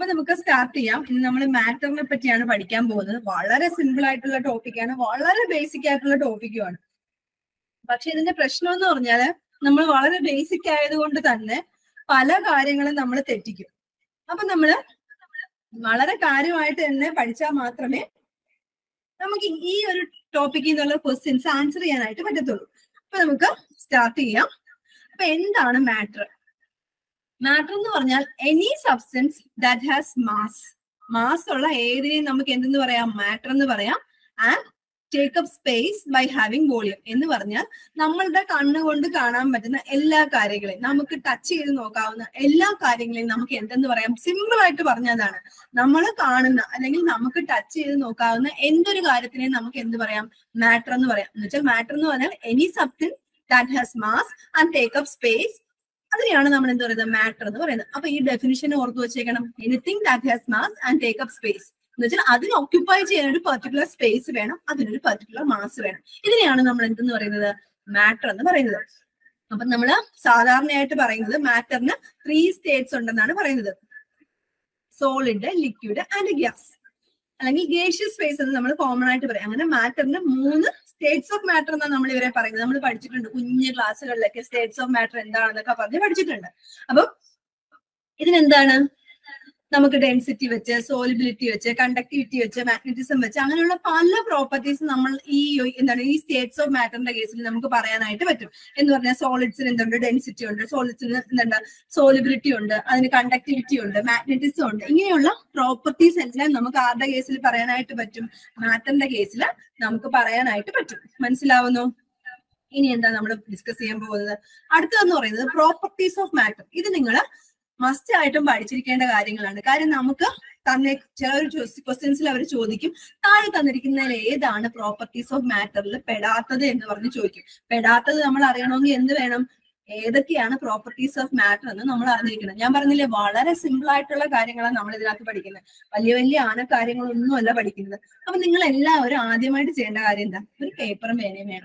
അപ്പൊ നമുക്ക് സ്റ്റാർട്ട് ചെയ്യാം ഇനി നമ്മൾ മാറ്ററിനെ പറ്റിയാണ് പഠിക്കാൻ പോകുന്നത് വളരെ സിമ്പിൾ ആയിട്ടുള്ള ടോപ്പിക്കാണ് വളരെ ബേസിക് ആയിട്ടുള്ള ടോപ്പിക്കുമാണ് പക്ഷെ ഇതിന്റെ പ്രശ്നം എന്ന് പറഞ്ഞാല് നമ്മൾ വളരെ ബേസിക് ആയതുകൊണ്ട് തന്നെ പല കാര്യങ്ങളും നമ്മൾ തെറ്റിക്കും അപ്പൊ നമ്മള് വളരെ കാര്യമായിട്ട് തന്നെ പഠിച്ചാൽ മാത്രമേ നമുക്ക് ഈ ഒരു ടോപ്പിക്കിൽ നിന്നുള്ള ക്വസ്റ്റ്യൻസ് ആൻസർ ചെയ്യാനായിട്ട് പറ്റത്തുള്ളൂ അപ്പൊ നമുക്ക് സ്റ്റാർട്ട് ചെയ്യാം അപ്പൊ എന്താണ് മാറ്റർ മാറ്റർ എന്ന് പറഞ്ഞാൽ any substance that has mass mass ഉള്ള ഏതിനെയും നമുക്ക് എന്തെന്ന് പറയാം മാറ്റർ എന്ന് പറയാം and take up space by having volume എന്ന് പറഞ്ഞാൽ നമ്മളുടെ കണ്ണുകൊണ്ട് കാണാൻ പറ്റുന്ന എല്ലാ കാര്യങ്ങളെയും നമുക്ക് ടച്ച് ചെയ്ത് നോക്കാവുന്ന എല്ലാ കാര്യങ്ങളെയും നമുക്ക് എന്തെന്ന് പറയാം സിമ്പിൾ ആയിട്ട് പറഞ്ഞതാണ് നമ്മൾ കാണുന്ന അല്ലെങ്കിൽ നമുക്ക് ടച്ച് ചെയ്ത് നോക്കാവുന്ന എന്തൊരു കാര്യത്തിനെയും നമുക്ക് എന്ത് പറയാം മാറ്റർ എന്ന് പറയാം എന്ന് വെച്ചാൽ മാറ്റർ എന്ന് പറഞ്ഞാൽ any substance that has mass and take up space അതിനെയാണ് നമ്മൾ എന്ത് പറയുന്നത് മാറ്റർ എന്ന് പറയുന്നത് അപ്പൊ ഈ ഡെഫിനിഷൻ ഓർത്തു വെച്ചേക്കണം anything that has mass and take up space എന്ന് വെച്ചാൽ അതിന് ഓക്യുപ്പൈ ചെയ്യാൻ ഒരു പെർട്ടിക്കുലർ സ്പേസ് വേണം അതിനൊരു പെർട്ടിക്കുലർ മാസ് വേണം ഇതിനെയാണ് നമ്മൾ എന്തെന്ന് പറയുന്നത് മാറ്റർ എന്ന് പറയുന്നത് അപ്പൊ നമ്മൾ സാധാരണയായിട്ട് പറയുന്നത് മാറ്ററിന് ത്രീ സ്റ്റേറ്റ്സ് ഉണ്ടെന്നാണ് പറയുന്നത് സോളിഡ് ലിക്വിഡ് ആൻഡ് ഗ്യാസ് അല്ലെങ്കിൽ ഗേഷ്യസ് സ്പേസ് എന്ന് നമ്മൾ കോമൺ ആയിട്ട് പറയും അങ്ങനെ മാറ്ററിന് മൂന്ന് സ്റ്റേറ്റ്സ് ഓഫ് മാറ്റർ എന്നാണ് നമ്മൾ ഇവരെ പറയുന്നത് നമ്മൾ പഠിച്ചിട്ടുണ്ട് കുഞ്ഞു ക്ലാസ്സുകളിലൊക്കെ സ്റ്റേറ്റ്സ് ഓഫ് മാറ്റർ എന്താണെന്നൊക്കെ പറഞ്ഞ് പഠിച്ചിട്ടുണ്ട് അപ്പം ഇതിനെന്താണ് നമുക്ക് ഡെൻസിറ്റി വെച്ച് സോലിബിലിറ്റി വെച്ച് കണ്ടക്ടിവിറ്റി വെച്ച് മാഗ്നറ്റിസം വെച്ച് അങ്ങനെയുള്ള പല പ്രോപ്പർട്ടീസ് നമ്മൾ ഈ എന്താണ് ഈ സ്റ്റേറ്റ്സ് ഓഫ് മാറ്ററിന്റെ കേസിൽ നമുക്ക് പറയാനായിട്ട് പറ്റും എന്ന് പറഞ്ഞാൽ സോളിഡ്സിന് എന്തുണ്ട് ഡെൻസിറ്റി ഉണ്ട് സോളിഡ്സിന് എന്തുണ്ട് സോലിബിലിറ്റി ഉണ്ട് അതിന് കണ്ടക്ടിവിറ്റി ഉണ്ട് മാഗ്നറ്റിസം ഉണ്ട് ഇങ്ങനെയുള്ള പ്രോപ്പർട്ടീസ് എല്ലാം നമുക്ക് ആരുടെ കേസിൽ പറയാനായിട്ട് പറ്റും മാറ്ററിന്റെ കേസിൽ നമുക്ക് പറയാനായിട്ട് പറ്റും മനസ്സിലാവുന്നു ഇനി എന്താ നമ്മൾ ഡിസ്കസ് ചെയ്യാൻ പോകുന്നത് അടുത്തതെന്ന് പറയുന്നത് പ്രോപ്പർട്ടീസ് ഓഫ് മാറ്റർ ഇത് നിങ്ങൾ മസ്റ്റ് ആയിട്ടും പഠിച്ചിരിക്കേണ്ട കാര്യങ്ങളാണ് കാര്യം നമുക്ക് തന്നെ ചില ഒരു ക്വസ്റ്റ്യൻസിൽ അവർ ചോദിക്കും താഴെ തന്നിരിക്കുന്നതിൽ ഏതാണ് പ്രോപ്പർട്ടീസ് ഓഫ് മാറ്ററിൽ പെടാത്തത് എന്ന് പറഞ്ഞ് ചോദിക്കും പെടാത്തത് നമ്മൾ അറിയണമെങ്കിൽ എന്ത് വേണം ഏതൊക്കെയാണ് പ്രോപ്പർട്ടീസ് ഓഫ് മാറ്റർ എന്ന് നമ്മൾ അറിഞ്ഞിരിക്കണം ഞാൻ പറഞ്ഞില്ലേ വളരെ സിമ്പിൾ ആയിട്ടുള്ള കാര്യങ്ങളാണ് നമ്മൾ ഇതിനകത്ത് പഠിക്കുന്നത് വലിയ വലിയ ആന കാര്യങ്ങളൊന്നും അല്ല പഠിക്കുന്നത് അപ്പൊ നിങ്ങൾ എല്ലാവരും ആദ്യമായിട്ട് ചെയ്യേണ്ട കാര്യം എന്താ ഒരു പേപ്പറും പേനയും വേണം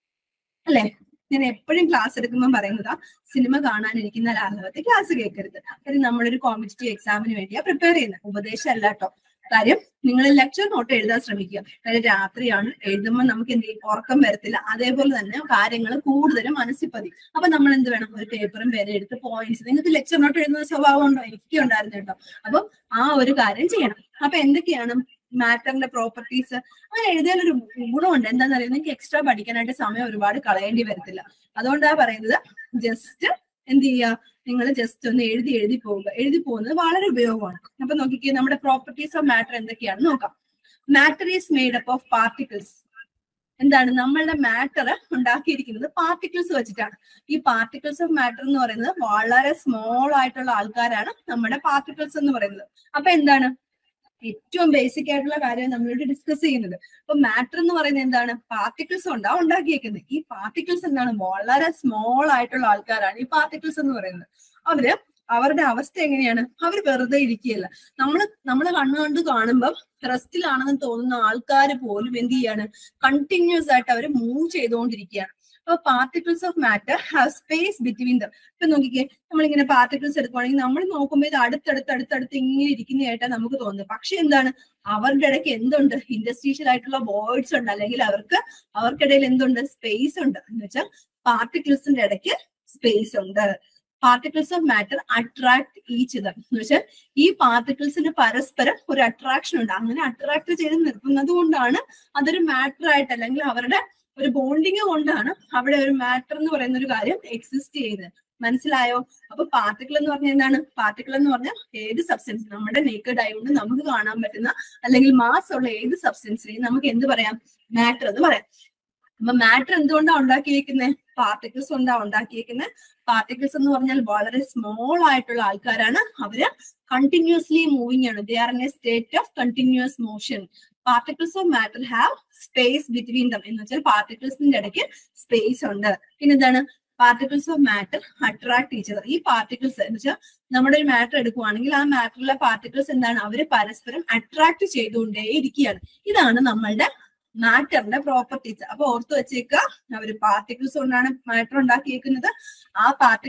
അല്ലേ ഞാൻ എപ്പോഴും ക്ലാസ് എടുക്കുമ്പോൾ പറയുന്നതാ സിനിമ കാണാനിരിക്കുന്ന ലാഘവത്തെ ക്ലാസ് കേൾക്കരുത് കാര്യം നമ്മളൊരു കോമ്പറ്റീവ് എക്സാമിന് വേണ്ടിയാ പ്രിപ്പയർ ചെയ്യുന്നത് ഉപദേശം അല്ല കേട്ടോ കാര്യം നിങ്ങൾ ലെക്ചർ നോട്ട് എഴുതാൻ ശ്രമിക്കുക കാര്യം രാത്രിയാണ് എഴുതുമ്പോൾ നമുക്ക് എന്ത് ചെയ്യും ഉറക്കം വരത്തില്ല അതേപോലെ തന്നെ കാര്യങ്ങൾ കൂടുതലും മനസ്സിൽ പതി അപ്പൊ നമ്മൾ എന്ത് വേണം ഒരു പേപ്പറും പേരും എടുത്ത് പോയിന്റ്സ് നിങ്ങൾക്ക് ലെക്ചർ നോട്ട് എഴുതുന്ന സ്വഭാവം ഉണ്ടോ എനിക്ക് ഉണ്ടായിരുന്നു കേട്ടോ അപ്പൊ ആ ഒരു കാര്യം ചെയ്യണം അപ്പൊ എന്തൊക്കെയാണ് മാറ്ററിന്റെ പ്രോപ്പർട്ടീസ് അങ്ങനെ എഴുതിയാൽ ഒരു ഗുണമുണ്ട് എന്താണെന്ന് അറിയാം നിങ്ങൾക്ക് എക്സ്ട്രാ പഠിക്കാനായിട്ട് സമയം ഒരുപാട് കളയേണ്ടി വരത്തില്ല അതുകൊണ്ടാണ് പറയുന്നത് ജസ്റ്റ് എന്ത് ചെയ്യുക നിങ്ങൾ ജസ്റ്റ് ഒന്ന് എഴുതി എഴുതി പോവുക എഴുതി പോകുന്നത് വളരെ ഉപയോഗമാണ് അപ്പൊ നോക്കിക്കേ നമ്മുടെ പ്രോപ്പർട്ടീസ് ഓഫ് മാറ്റർ എന്തൊക്കെയാണെന്ന് നോക്കാം matter is made up of particles എന്താണ് നമ്മളുടെ മാറ്റർ ഉണ്ടാക്കിയിരിക്കുന്നത് പാർട്ടിക്കിൾസ് വെച്ചിട്ടാണ് ഈ പാർട്ടിക്കിൾസ് ഓഫ് മാറ്റർ എന്ന് പറയുന്നത് വളരെ സ്മോൾ ആയിട്ടുള്ള ആൾക്കാരാണ് നമ്മുടെ പാർട്ടിക്കിൾസ് എന്ന് പറയുന്നത് അപ്പൊ എന്താണ് ഏറ്റവും ബേസിക് ആയിട്ടുള്ള കാര്യം നമ്മളോട് ഡിസ്കസ് ചെയ്യുന്നത് അപ്പൊ മാറ്റർ എന്ന് പറയുന്നത് എന്താണ് പാർട്ടിക്കിൾസ് കൊണ്ടാ ഉണ്ടാക്കിയേക്കുന്നത് ഈ പാർട്ടിക്കിൾസ് എന്താണ് വളരെ സ്മോൾ ആയിട്ടുള്ള ആൾക്കാരാണ് ഈ പാർട്ടിക്കിൾസ് എന്ന് പറയുന്നത് അവര് അവരുടെ അവസ്ഥ എങ്ങനെയാണ് അവർ വെറുതെ ഇരിക്കുകയല്ല നമ്മൾ നമ്മൾ കണ്ണുകൊണ്ട് കാണുമ്പോൾ റെസ്റ്റിലാണെന്ന് തോന്നുന്ന ആൾക്കാർ പോലും എന്ത് ചെയ്യാണ് കണ്ടിന്യൂസ് ആയിട്ട് അവർ മൂവ് ചെയ്തുകൊണ്ടിരിക്കുകയാണ് അപ്പൊ particles of matter have space between them ഇപ്പൊ നോക്കിക്കേ നമ്മളിങ്ങനെ പാർട്ടിക്കിൾസ് എടുക്കുവാണെങ്കിൽ നമ്മൾ നോക്കുമ്പോൾ ഇത് അടുത്തടുത്ത് അടുത്തടുത്ത് ഇങ്ങനെ ഇരിക്കുന്നതായിട്ടാണ് നമുക്ക് തോന്നുന്നത് പക്ഷെ എന്താണ് അവരുടെ ഇടയ്ക്ക് എന്തുണ്ട് ഇൻഡസ്ട്രീഷ്യൽ ആയിട്ടുള്ള വേർഡ്സ് ഉണ്ട് അല്ലെങ്കിൽ അവർക്ക് അവർക്കിടയിൽ എന്തുണ്ട് സ്പേസ് ഉണ്ട് എന്ന് വെച്ചാൽ പാർട്ടിക്കിൾസിന്റെ ഇടയ്ക്ക് സ്പേസ് ഉണ്ട് particles of matter attract each other എന്ന് വെച്ചാൽ ഈ പാർട്ടിക്കിൾസിന് പരസ്പരം ഒരു അട്രാക്ഷൻ ഉണ്ട് അങ്ങനെ അട്രാക്ട് ചെയ്ത് നിർത്തുന്നത് കൊണ്ടാണ് അതൊരു മാറ്റർ ആയിട്ട് അല്ലെങ്കിൽ അവരുടെ ഒരു ബോണ്ടിങ് കൊണ്ടാണ് അവിടെ ഒരു മാറ്റർ എന്ന് പറയുന്ന ഒരു കാര്യം എക്സിസ്റ്റ് ചെയ്യുന്നത് മനസ്സിലായോ അപ്പൊ പാർട്ടിക്കിൾ എന്ന് പറഞ്ഞാൽ എന്താണ് പാർട്ടിക്കിൾ എന്ന് പറഞ്ഞാൽ ഏത് സബ്സ്റ്റൻസ് നമ്മുടെ നേക്കഡ് ആയതുകൊണ്ട് നമുക്ക് കാണാൻ പറ്റുന്ന അല്ലെങ്കിൽ മാസ് ഉള്ള ഏത് സബ്സ്റ്റൻസിനെയും നമുക്ക് എന്ത് പറയാം മാറ്റർ എന്ന് പറയാം അപ്പൊ മാറ്റർ എന്തുകൊണ്ടാണ് ഉണ്ടാക്കിയിരിക്കുന്നത് പാർട്ടിക്കിൾസ് കൊണ്ടാണ് ഉണ്ടാക്കിയിരിക്കുന്നത് പാർട്ടിക്കിൾസ് എന്ന് പറഞ്ഞാൽ വളരെ സ്മോൾ ആയിട്ടുള്ള ആൾക്കാരാണ് അവര് കണ്ടിന്യൂസ്ലി മൂവിങ് ആണ് they are in a state of continuous motion particles of matter have space between them എന്ന് വെച്ചാൽ പാർട്ടിക്കിൾസിന്റെ ഇടയ്ക്ക് സ്പേസ് ഉണ്ട് പിന്നെ എന്താണ് particles of matter attract each other ഈ പാർട്ടിക്കിൾസ് എന്ന് വെച്ചാൽ നമ്മുടെ ഒരു മാറ്റർ എടുക്കുവാണെങ്കിൽ ആ മാറ്ററിലെ പാർട്ടിക്കിൾസ് എന്താണ് അവര് പരസ്പരം അട്രാക്ട് ചെയ്തുകൊണ്ടേ ഇരിക്കുകയാണ് ഇതാണ് നമ്മളുടെ മാറ്ററിന്റെ പ്രോപ്പർട്ടീസ് അപ്പൊ ഓർത്ത് വെച്ചേക്കുക അവര് പാർട്ടിക്കിൾസ് കൊണ്ടാണ് മാറ്റർ ഉണ്ടാക്കിയേക്കുന്നത് ആ പാർട്ടി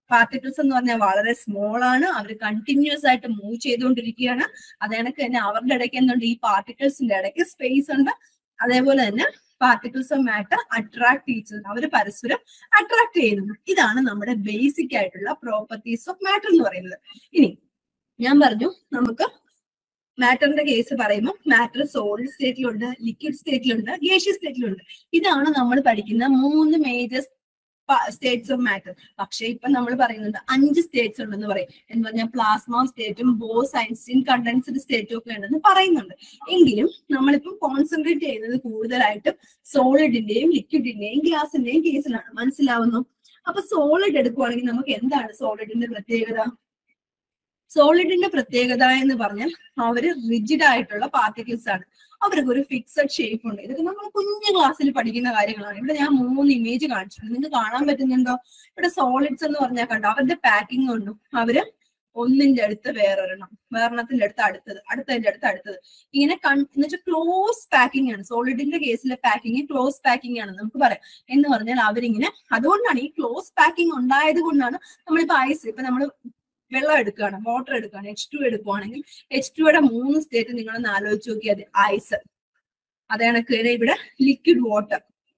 പാർട്ടിക്കിൾസ് എന്ന് പറഞ്ഞാൽ വളരെ സ്മോൾ ആണ് അവർ കണ്ടിന്യൂസ് ആയിട്ട് മൂവ് ചെയ്തുകൊണ്ടിരിക്കുകയാണ് അതേണക്ക് തന്നെ അവരുടെ ഇടയ്ക്ക് എന്തുണ്ട് ഈ പാർട്ടിക്കിൾസിന്റെ ഇടയ്ക്ക് സ്പേസ് ഉണ്ട് അതേപോലെ തന്നെ പാർട്ടിക്കിൾസ് ഓഫ് മാറ്റർ അട്രാക്ട് ചെയ്യുന്നത് അവർ പരസ്പരം അട്രാക്ട് ചെയ്യുന്നു ഇതാണ് നമ്മുടെ ബേസിക് ആയിട്ടുള്ള പ്രോപ്പർട്ടീസ് ഓഫ് മാറ്റർ എന്ന് പറയുന്നത് ഇനി ഞാൻ പറഞ്ഞു നമുക്ക് മാറ്ററിന്റെ കേസ് പറയുമ്പോൾ മാറ്റർ സോളിഡ് സ്റ്റേറ്റിലുണ്ട് ലിക്വിഡ് സ്റ്റേറ്റിലുണ്ട് ഗേഷ്യസ് സ്റ്റേറ്റിലുണ്ട് ഇതാണ് നമ്മൾ പഠിക്കുന്ന മൂന്ന് മേജർ സ്റ്റേറ്റ്സ് ഓഫ് മാറ്റർ പക്ഷെ ഇപ്പൊ നമ്മൾ പറയുന്നുണ്ട് അഞ്ച് സ്റ്റേറ്റ്സ് ഉണ്ടെന്ന് പറയും എന്ന് പറഞ്ഞാൽ പ്ലാസ്മ സ്റ്റേറ്റും ബോസ് ഐൻസ്റ്റീൻ കണ്ടൻസ്ഡ് സ്റ്റേറ്റും ഒക്കെ ഉണ്ടെന്ന് പറയുന്നുണ്ട് എങ്കിലും നമ്മളിപ്പം കോൺസെൻട്രേറ്റ് ചെയ്യുന്നത് കൂടുതലായിട്ടും സോളിഡിന്റെയും ലിക്വിഡിന്റെയും ഗ്യാസിന്റെയും കേസിലാണ് മനസ്സിലാവുന്നു അപ്പൊ സോളിഡ് എടുക്കുവാണെങ്കിൽ നമുക്ക് എന്താണ് സോളിഡിന്റെ പ്രത്യേകത സോളിഡിന്റെ പ്രത്യേകത എന്ന് പറഞ്ഞാൽ അവര് റിജിഡ് ആയിട്ടുള്ള പാർട്ടിക്കിൾസ് ആണ് അവർക്ക് ഒരു ഫിക്സഡ് ഷേപ്പ് ഉണ്ട് ഇതൊക്കെ നമ്മൾ കുഞ്ഞു ക്ലാസ്സിൽ പഠിക്കുന്ന കാര്യങ്ങളാണ് ഇവിടെ ഞാൻ മൂന്ന് ഇമേജ് കാണിച്ചിട്ടുണ്ട് നിങ്ങൾക്ക് കാണാൻ പറ്റുന്നുണ്ടോ ഇവിടെ സോളിഡ്സ് എന്ന് പറഞ്ഞാൽ കണ്ടോ അവരുടെ പാക്കിംഗ് കൊണ്ടും അവര് ഒന്നിന്റെ അടുത്ത് വേറൊരെണ്ണം വേറെണ്ണത്തിന്റെ അടുത്ത് അടുത്തത് അടുത്തതിന്റെ അടുത്ത് അടുത്തത് ഇങ്ങനെ കൺ എന്ന് വെച്ചാൽ ക്ലോസ് പാക്കിംഗ് ആണ് സോളിഡിന്റെ കേസിലെ പാക്കിംഗ് ക്ലോസ് പാക്കിംഗ് ആണ് നമുക്ക് പറയാം എന്ന് പറഞ്ഞാൽ അവരിങ്ങനെ അതുകൊണ്ടാണ് ഈ ക്ലോസ് പാക്കിംഗ് ഉണ്ടായത് കൊണ്ടാണ് നമ്മളിപ്പോ ഐസ് ഇപ്പൊ നമ്മൾ വെള്ളം എടുക്കുകയാണ് വാട്ടർ എടുക്കുകയാണ് എച്ച് ടു എടുക്കുവാണെങ്കിൽ എച്ച് ടുയുടെ മൂന്ന് സ്റ്റേറ്റ് നിങ്ങളൊന്ന് ആലോചിച്ച് നോക്കിയാൽ ഐസ് അതേണക്ക് ഇവിടെ ലിക്വിഡ് വാട്ടർ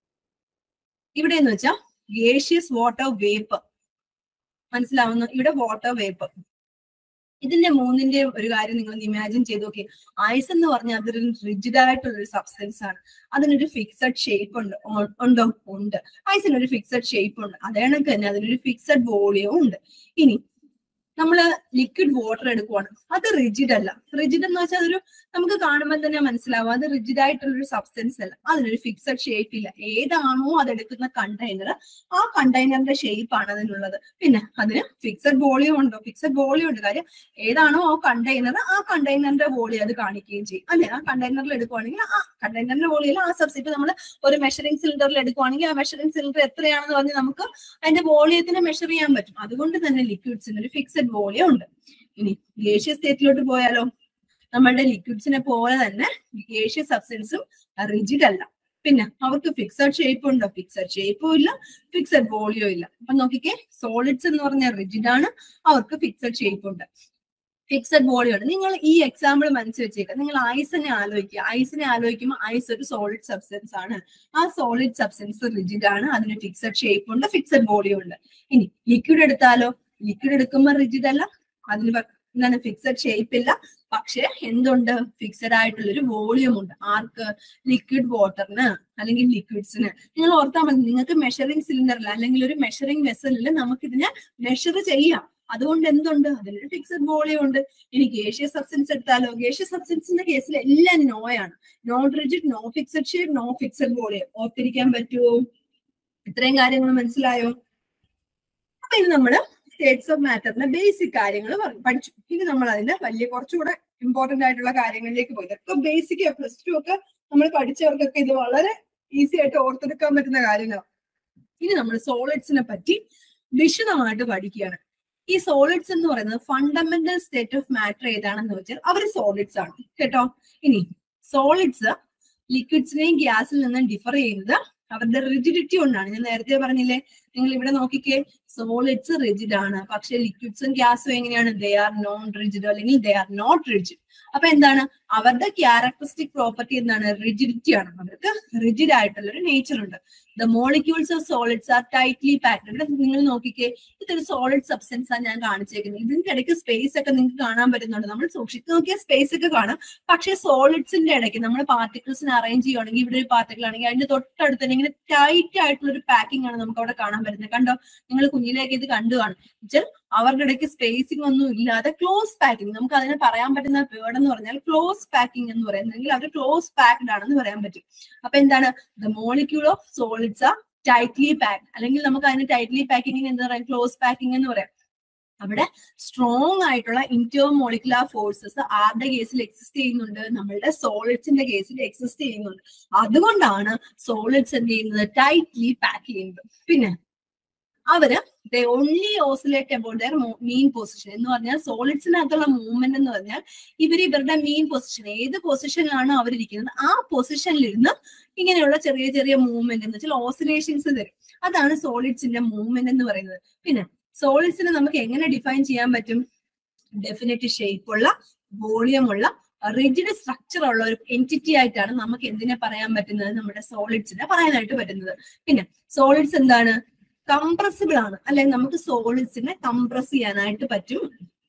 ഇവിടെ എന്ന് വെച്ചാൽ ഗേഷ്യസ് വാട്ടർ വേപ്പ് മനസ്സിലാവുന്നു ഇവിടെ വാട്ടർ വേപ്പ് ഇതിന്റെ മൂന്നിന്റെ ഒരു കാര്യം നിങ്ങൾ ഇമാജിൻ ചെയ്ത് നോക്കി ഐസ് എന്ന് പറഞ്ഞാൽ അതൊരു റിജിഡ് ആയിട്ടുള്ള ഒരു സബ്സ്റ്റൻസ് ആണ് അതിനൊരു ഫിക്സഡ് ഷേപ്പ് ഉണ്ട് ഉ- ഉണ്ടോ ഉണ്ട് ഐസിനൊരു ഫിക്സഡ് ഷേപ്പ് ഉണ്ട് അതേണക്ക് തന്നെ അതിനൊരു ഫിക്സഡ് വോളിയവും ഉണ്ട് ഇനി നമ്മൾ ലിക്വിഡ് വാട്ടർ എടുക്കുവാണ് അത് റിജിഡ് അല്ല റിജിഡ് എന്ന് വെച്ചാൽ അതൊരു നമുക്ക് കാണുമ്പോൾ തന്നെ മനസ്സിലാവും അത് റിജിഡ് ആയിട്ടുള്ള ഒരു സബ്സ്റ്റൻസ് അല്ല അതിനൊരു ഫിക്സഡ് ഷേപ്പ് ഇല്ല ഏതാണോ അതെടുക്കുന്ന കണ്ടെയ്നർ ആ കണ്ടെയ്നറിന്റെ ഷേപ്പ് ആണ് അതിനുള്ളത് പിന്നെ അതിന് ഫിക്സഡ് വോളിയം ഉണ്ടോ ഫിക്സഡ് വോളിയം ഉണ്ട് കാര്യം ഏതാണോ ആ കണ്ടെയ്നർ ആ കണ്ടെയ്നറിന്റെ വോളിയം അത് കാണിക്കുകയും ചെയ്യും അല്ലെ ആ കണ്ടെയ്നറിൽ എടുക്കുവാണെങ്കിൽ ആ കണ്ടെയ്നറിന്റെ വോളിയം ആ സബ്സിറ്റ് നമ്മൾ ഒരു മെഷറിംഗ് സിലിണ്ടറിൽ എടുക്കുവാണെങ്കിൽ ആ മെഷറിംഗ് സിലിണ്ടർ എത്രയാണെന്ന് പറഞ്ഞ് നമുക്ക് അതിന്റെ വോളിയത്തിനെ മെഷർ ചെയ്യാൻ പറ്റും അതുകൊണ്ട് തന്നെ ലിക്വിഡ്സിന് ഒരു ഫിക്സഡ് വോളിയം ഉണ്ട് ഇനി ഗേഷ്യ സ്റ്റേറ്റിലോട്ട് പോയാലോ നമ്മളുടെ ലിക്വിഡ്സിനെ പോലെ തന്നെ ഗേഷ്യ സബ്സ്റ്റൻസും റിജിഡ് അല്ല പിന്നെ അവർക്ക് ഫിക്സഡ് ഷേപ്പ് ഉണ്ടോ ഫിക്സഡ് ഷേപ്പും ഇല്ല ഫിക്സഡ് വോളിയോ ഇല്ല അപ്പൊ നോക്കിക്കേ സോളിഡ്സ് എന്ന് പറഞ്ഞാൽ റിജിഡ് ആണ് അവർക്ക് ഫിക്സഡ് ഷേപ്പ് ഉണ്ട് ഫിക്സഡ് വോളിയം ഉണ്ട് നിങ്ങൾ ഈ എക്സാമ്പിൾ മനസ്സിൽ വെച്ചേക്കുക നിങ്ങൾ ഐസിനെ ആലോചിക്കുക ഐസിനെ ആലോചിക്കുമ്പോൾ ഐസ് ഒരു സോളിഡ് സബ്സ്റ്റൻസ് ആണ് ആ സോളിഡ് സബ്സ്റ്റൻസ് റിജിഡ് ആണ് അതിന് ഫിക്സഡ് ഷേപ്പ് ഉണ്ട് ഫിക്സഡ് വോളിയം ഉണ്ട് ഇനി ലിക്വിഡ് എടുത്താലോ ലിക്വിഡ് എടുക്കുമ്പോൾ റിജിഡ് അല്ല അതിന് പ- എന്താണ് ഫിക്സഡ് ഷേപ്പ് ഇല്ല പക്ഷെ എന്തുണ്ട് ഫിക്സഡ് ആയിട്ടുള്ള ഒരു വോളിയം ഉണ്ട് ആർക്ക് ലിക്വിഡ് വാട്ടറിന് അല്ലെങ്കിൽ ലിക്വിഡ്സിന് നിങ്ങൾ ഓർത്താൽ മതി നിങ്ങൾക്ക് മെഷറിംഗ് സിലിണ്ടറിൽ അല്ലെങ്കിൽ ഒരു മെഷറിംഗ് വെസലിൽ നമുക്ക് ഇതിനെ മെഷർ ചെയ്യാം അതുകൊണ്ട് എന്തുണ്ട് അതിനൊരു ഫിക്സഡ് വോളിയം ഉണ്ട് ഇനി ഗേഷ്യ സബ്സ്റ്റൻസ് എടുത്താലോ ഗേഷ്യ സബ്സ്റ്റൻസിന്റെ കേസിൽ എല്ലാം നോയാണ് non rigid no fixed shape no fixed volume ഓർത്തിരിക്കാൻ പറ്റുമോ ഇത്രയും കാര്യങ്ങൾ മനസ്സിലായോ അപ്പൊ ഇത് നമ്മള് സ്റ്റേറ്റ്സ് ഓഫ് മാറ്ററിന്റെ ബേസിക് കാര്യങ്ങൾ പഠിച്ചു ഇനി നമ്മൾ അതിന്റെ വലിയ കുറച്ചുകൂടെ ഇമ്പോർട്ടന്റ് ആയിട്ടുള്ള കാര്യങ്ങളിലേക്ക് പോയി ഇതൊക്കെ ബേസിക് പ്ലസ് ടു ഒക്കെ നമ്മൾ പഠിച്ചവർക്കൊക്കെ ഇത് വളരെ ഈസി ആയിട്ട് ഓർത്തെടുക്കാൻ പറ്റുന്ന കാര്യങ്ങളാണ് ഇനി നമ്മൾ സോളിഡ്സിനെ പറ്റി വിശദമായിട്ട് പഠിക്കുകയാണ് ഈ സോളിഡ്സ് എന്ന് പറയുന്നത് ഫണ്ടമെന്റൽ സ്റ്റേറ്റ് ഓഫ് മാറ്റർ ഏതാണെന്ന് വെച്ചാൽ അവർ സോളിഡ്സ് ആണ് കേട്ടോ ഇനി സോളിഡ്സ് ലിക്വിഡ്സിനെയും ഗ്യാസിൽ നിന്നും ഡിഫർ ചെയ്യുന്നത് അവരുടെ റിജിഡിറ്റി കൊണ്ടാണ് ഞാൻ നേരത്തെ പറഞ്ഞില്ലേ നിങ്ങൾ ഇവിടെ നോക്കിക്കേ സോളിഡ്സ് റിജിഡ് ആണ് പക്ഷെ ലിക്വിഡ്സും ഗ്യാസും എങ്ങനെയാണ് ദേ ആർ നോൺ റിജിഡ് അല്ലെങ്കിൽ ദേ ആർ നോട്ട് റിജിഡ് അപ്പൊ എന്താണ് അവരുടെ ക്യാരക്ടറിസ്റ്റിക് പ്രോപ്പർട്ടി എന്താണ് റിജിഡിറ്റി ആണ് അവർക്ക് റിജിഡ് ആയിട്ടുള്ള ഒരു നേച്ചർ ഉണ്ട് the molecules of solids are tightly packed ഇവിടെ നിങ്ങൾ നോക്കിക്കേ ഇതൊരു സോളിഡ് സബ്സ്റ്റൻസ് ആണ് ഞാൻ കാണിച്ചേക്കുന്നത് ഇതിന്റെ ഇടയ്ക്ക് സ്പേസ് ഒക്കെ നിങ്ങൾക്ക് കാണാൻ പറ്റുന്നുണ്ട് നമ്മൾ സൂക്ഷിച്ച് നോക്കിയ സ്പേസ് ഒക്കെ കാണാം പക്ഷേ സോളിഡ്സിന്റെ ഇടയ്ക്ക് നമ്മൾ പാർട്ടിക്കിൾസിനെ അറേഞ്ച് ചെയ്യുവാണെങ്കിൽ ഇവിടെ ഒരു പാർട്ടിക്കിൾ ആണെങ്കിൽ അതിന്റെ തൊട്ടടുത്ത് തന്നെ ഇങ്ങനെ ടൈറ്റ് ആയിട്ടുള്ള ഒരു പാക്കിംഗ് ആണ് നമുക്ക് അവിടെ കാണാൻ പറ്റുന്നത് കണ്ടോ നിങ്ങൾ കുഞ്ഞിലേക്ക് ഇത് കണ്ടു കാണും വെച്ചാൽ അവരുടെ ഇടയ്ക്ക് സ്പേസിംഗ് ഒന്നും ഇല്ലാതെ ക്ലോസ് പാക്കിംഗ് നമുക്ക് അതിനെ പറയാൻ പറ്റുന്ന വേർഡ് എന്ന് പറഞ്ഞാൽ ക്ലോസ് പാക്കിംഗ് എന്ന് പറയുന്നെങ്കിൽ അവർ ക്ലോസ് പാക്ഡ് ആണെന്ന് പറയാൻ പറ്റും അപ്പൊ എന്താണ് the molecule of solids are tightly packed അല്ലെങ്കിൽ നമുക്ക് അതിന് ടൈറ്റ്ലി പാക്കിംഗിന് എന്താ പറയാം ക്ലോസ് പാക്കിംഗ് എന്ന് പറയാം അവിടെ സ്ട്രോങ് ആയിട്ടുള്ള ഇന്റർ മോളിക്കുലർ ഫോഴ്സസ് ആരുടെ കേസിൽ എക്സിസ്റ്റ് ചെയ്യുന്നുണ്ട് നമ്മളുടെ സോളിഡ്സിന്റെ കേസിൽ എക്സിസ്റ്റ് ചെയ്യുന്നുണ്ട് അതുകൊണ്ടാണ് സോളിഡ്സ് എന്ത് ചെയ്യുന്നത് ടൈറ്റ്ലി പാക്ക് ചെയ്യുന്നത് പിന്നെ അവര് they only oscillate about their mean position എന്ന് പറഞ്ഞാൽ സോളിഡ്സിനകത്തുള്ള മൂവ്മെന്റ് എന്ന് പറഞ്ഞാൽ ഇവർ ഇവരുടെ മീൻ പൊസിഷൻ ഏത് പൊസിഷനിലാണ് അവരിയ്ക്കുന്നത് ആ പൊസിഷനിലിരുന്ന് ഇങ്ങനെയുള്ള ചെറിയ ചെറിയ മൂവ്മെന്റ് എന്ന് വെച്ചാൽ ഓസിലേഷൻസ് തരും അതാണ് സോളിഡ്സിന്റെ മൂവ്മെന്റ് എന്ന് പറയുന്നത് പിന്നെ സോളിഡ്സിനെ നമുക്ക് എങ്ങനെ ഡിഫൈൻ ചെയ്യാൻ പറ്റും ഡെഫിനറ്റ് ഷേപ്പ് ഉള്ള വോളിയം ഉള്ള റിജിഡ് സ്ട്രക്ചർ ഉള്ള ഒരു എൻറ്റിറ്റി ആയിട്ടാണ് നമുക്ക് എന്തിനെ പറയാൻ പറ്റുന്നത് നമ്മുടെ സോളിഡ്സിനെ പറയാനായിട്ട് പറ്റുന്നത് പിന്നെ സോളിഡ്സ് എന്താണ് കംപ്രസിബിൾ ആണ് അല്ലെങ്കിൽ നമുക്ക് സോളിഡ്സിനെ കംപ്രസ് ചെയ്യാനായിട്ട് പറ്റും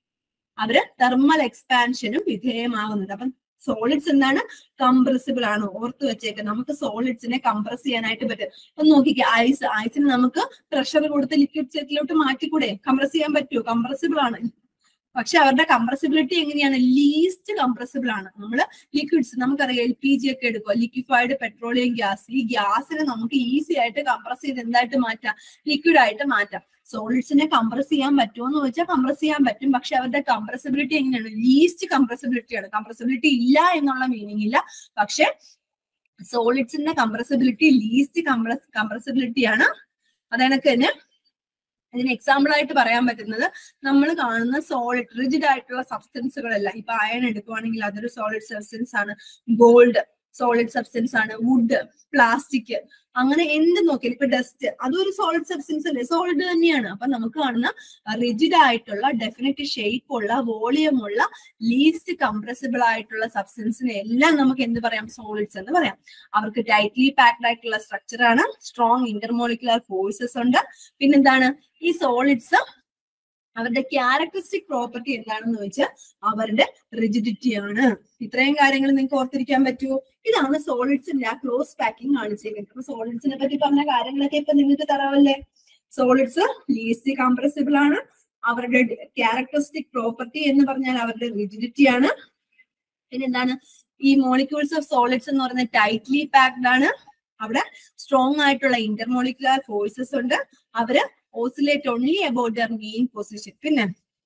അവര് തെർമൽ എക്സ്പാൻഷനും വിധേയമാകുന്നുണ്ട് അപ്പം സോളിഡ്സ് എന്താണ് കംപ്രസിബിൾ ആണ് ഓർത്ത് വെച്ചേക്ക് നമുക്ക് സോളിഡ്സിനെ കംപ്രസ് ചെയ്യാനായിട്ട് പറ്റും ഒന്ന് നോക്കിക്കേ ഐസ് ഐസിന് നമുക്ക് പ്രഷർ കൊടുത്ത് ലിക്വിഡ് സ്റ്റേറ്റിലോട്ട് മാറ്റിക്കൂടെ കംപ്രസ് ചെയ്യാൻ പറ്റുമോ കംപ്രസിബിൾ ആണ് പക്ഷെ അവരുടെ കംപ്രസിബിലിറ്റി എങ്ങനെയാണ് ലീസ്റ്റ് കംപ്രസിബിൾ ആണ് നമ്മൾ ലിക്വിഡ്സ് നമുക്കറിയാം എൽ പി ജി ഒക്കെ എടുക്കുക ലിക്വിഫൈഡ് പെട്രോളിയം ഗ്യാസ് ഈ ഗ്യാസിനെ നമുക്ക് ഈസി ആയിട്ട് കംപ്രസ് ചെയ്ത് എന്തായിട്ട് മാറ്റാം ലിക്വിഡ് ആയിട്ട് മാറ്റാം സോളിഡ്സിനെ കംപ്രസ് ചെയ്യാൻ പറ്റുമോ എന്ന് ചോദിച്ചാൽ കംപ്രസ് ചെയ്യാൻ പറ്റും പക്ഷെ അവരുടെ കംപ്രസിബിലിറ്റി എങ്ങനെയാണ് ലീസ്റ്റ് കംപ്രസിബിലിറ്റി ആണ് കംപ്രസിബിലിറ്റി ഇല്ല എന്നുള്ള മീനിങ് ഇല്ല പക്ഷെ സോളിഡ്സിന്റെ കംപ്രസിബിലിറ്റി ലീസ്റ്റ് കംപ്രസ് കംപ്രസിബിലിറ്റി ആണ് അതേണക്ക് തന്നെ ഇതിന് എക്സാമ്പിൾ ആയിട്ട് പറയാൻ പറ്റുന്നത് നമ്മൾ കാണുന്ന സോളിഡ് റിജിഡ് ആയിട്ടുള്ള സബ്സ്റ്റൻസുകളല്ല ഇപ്പൊ അയൺ എടുക്കുവാണെങ്കിൽ അതൊരു സോളിഡ് സബ്സ്റ്റൻസ് ആണ് ഗോൾഡ് സോളിഡ് സബ്സ്റ്റൻസ് ആണ് വുഡ് പ്ലാസ്റ്റിക് അങ്ങനെ എന്ത് നോക്കിയാലും ഇപ്പൊ ഡസ്റ്റ് അതൊരു സോളിഡ് സബ്സ്റ്റൻസ് അല്ലേ സോളിഡ് തന്നെയാണ് അപ്പൊ നമുക്ക് കാണുന്ന റിജിഡ് ആയിട്ടുള്ള ഡെഫിനറ്റ് ഷേപ്പ് ഉള്ള വോളിയം ഉള്ള ലീസ്റ്റ് കംപ്രസിബിൾ ആയിട്ടുള്ള സബ്സ്റ്റൻസിനെ എല്ലാം നമുക്ക് എന്ത് പറയാം സോളിഡ്സ് എന്ന് പറയാം അവർക്ക് ടൈറ്റ്ലി പാക്ഡ് ആയിട്ടുള്ള സ്ട്രക്ചർ ആണ് സ്ട്രോങ് ഇന്റർമോളിക്കുലർ ഫോഴ്സസ് ഉണ്ട് പിന്നെന്താണ് ഈ സോളിഡ്സ് അവരുടെ ക്യാരക്ടറിസ്റ്റിക് പ്രോപ്പർട്ടി എന്താണെന്ന് വെച്ചാൽ അവരുടെ റിജിഡിറ്റി ആണ് ഇത്രയും കാര്യങ്ങൾ നിങ്ങൾക്ക് ഓർത്തിരിക്കാൻ പറ്റുമോ ഇതാണ് സോളിഡ്സിന്റെ ആ ക്ലോസ് പാക്കിംഗ് കാണിച്ചേക്കുന്നത് അപ്പൊ സോളിഡ്സിനെ പറ്റി പറഞ്ഞ കാര്യങ്ങളൊക്കെ ഇപ്പൊ നിങ്ങൾക്ക് തരാവല്ലേ സോളിഡ്സ് ലീസ്റ്റ് കംപ്രസിബിൾ ആണ് അവരുടെ ക്യാരക്ടറിസ്റ്റിക് പ്രോപ്പർട്ടി എന്ന് പറഞ്ഞാൽ അവരുടെ റിജിഡിറ്റി ആണ് പിന്നെ എന്താണ് ഈ മോളിക്യൂൾസ് ഓഫ് സോളിഡ്സ് എന്ന് പറയുന്നത് ടൈറ്റ്ലി പാക്ഡ് ആണ് അവിടെ സ്ട്രോങ് ആയിട്ടുള്ള ഇന്റർമോളിക്കുലർ ഫോഴ്സസ് ഉണ്ട് അവര് oscillate only about their main position പിന്നെ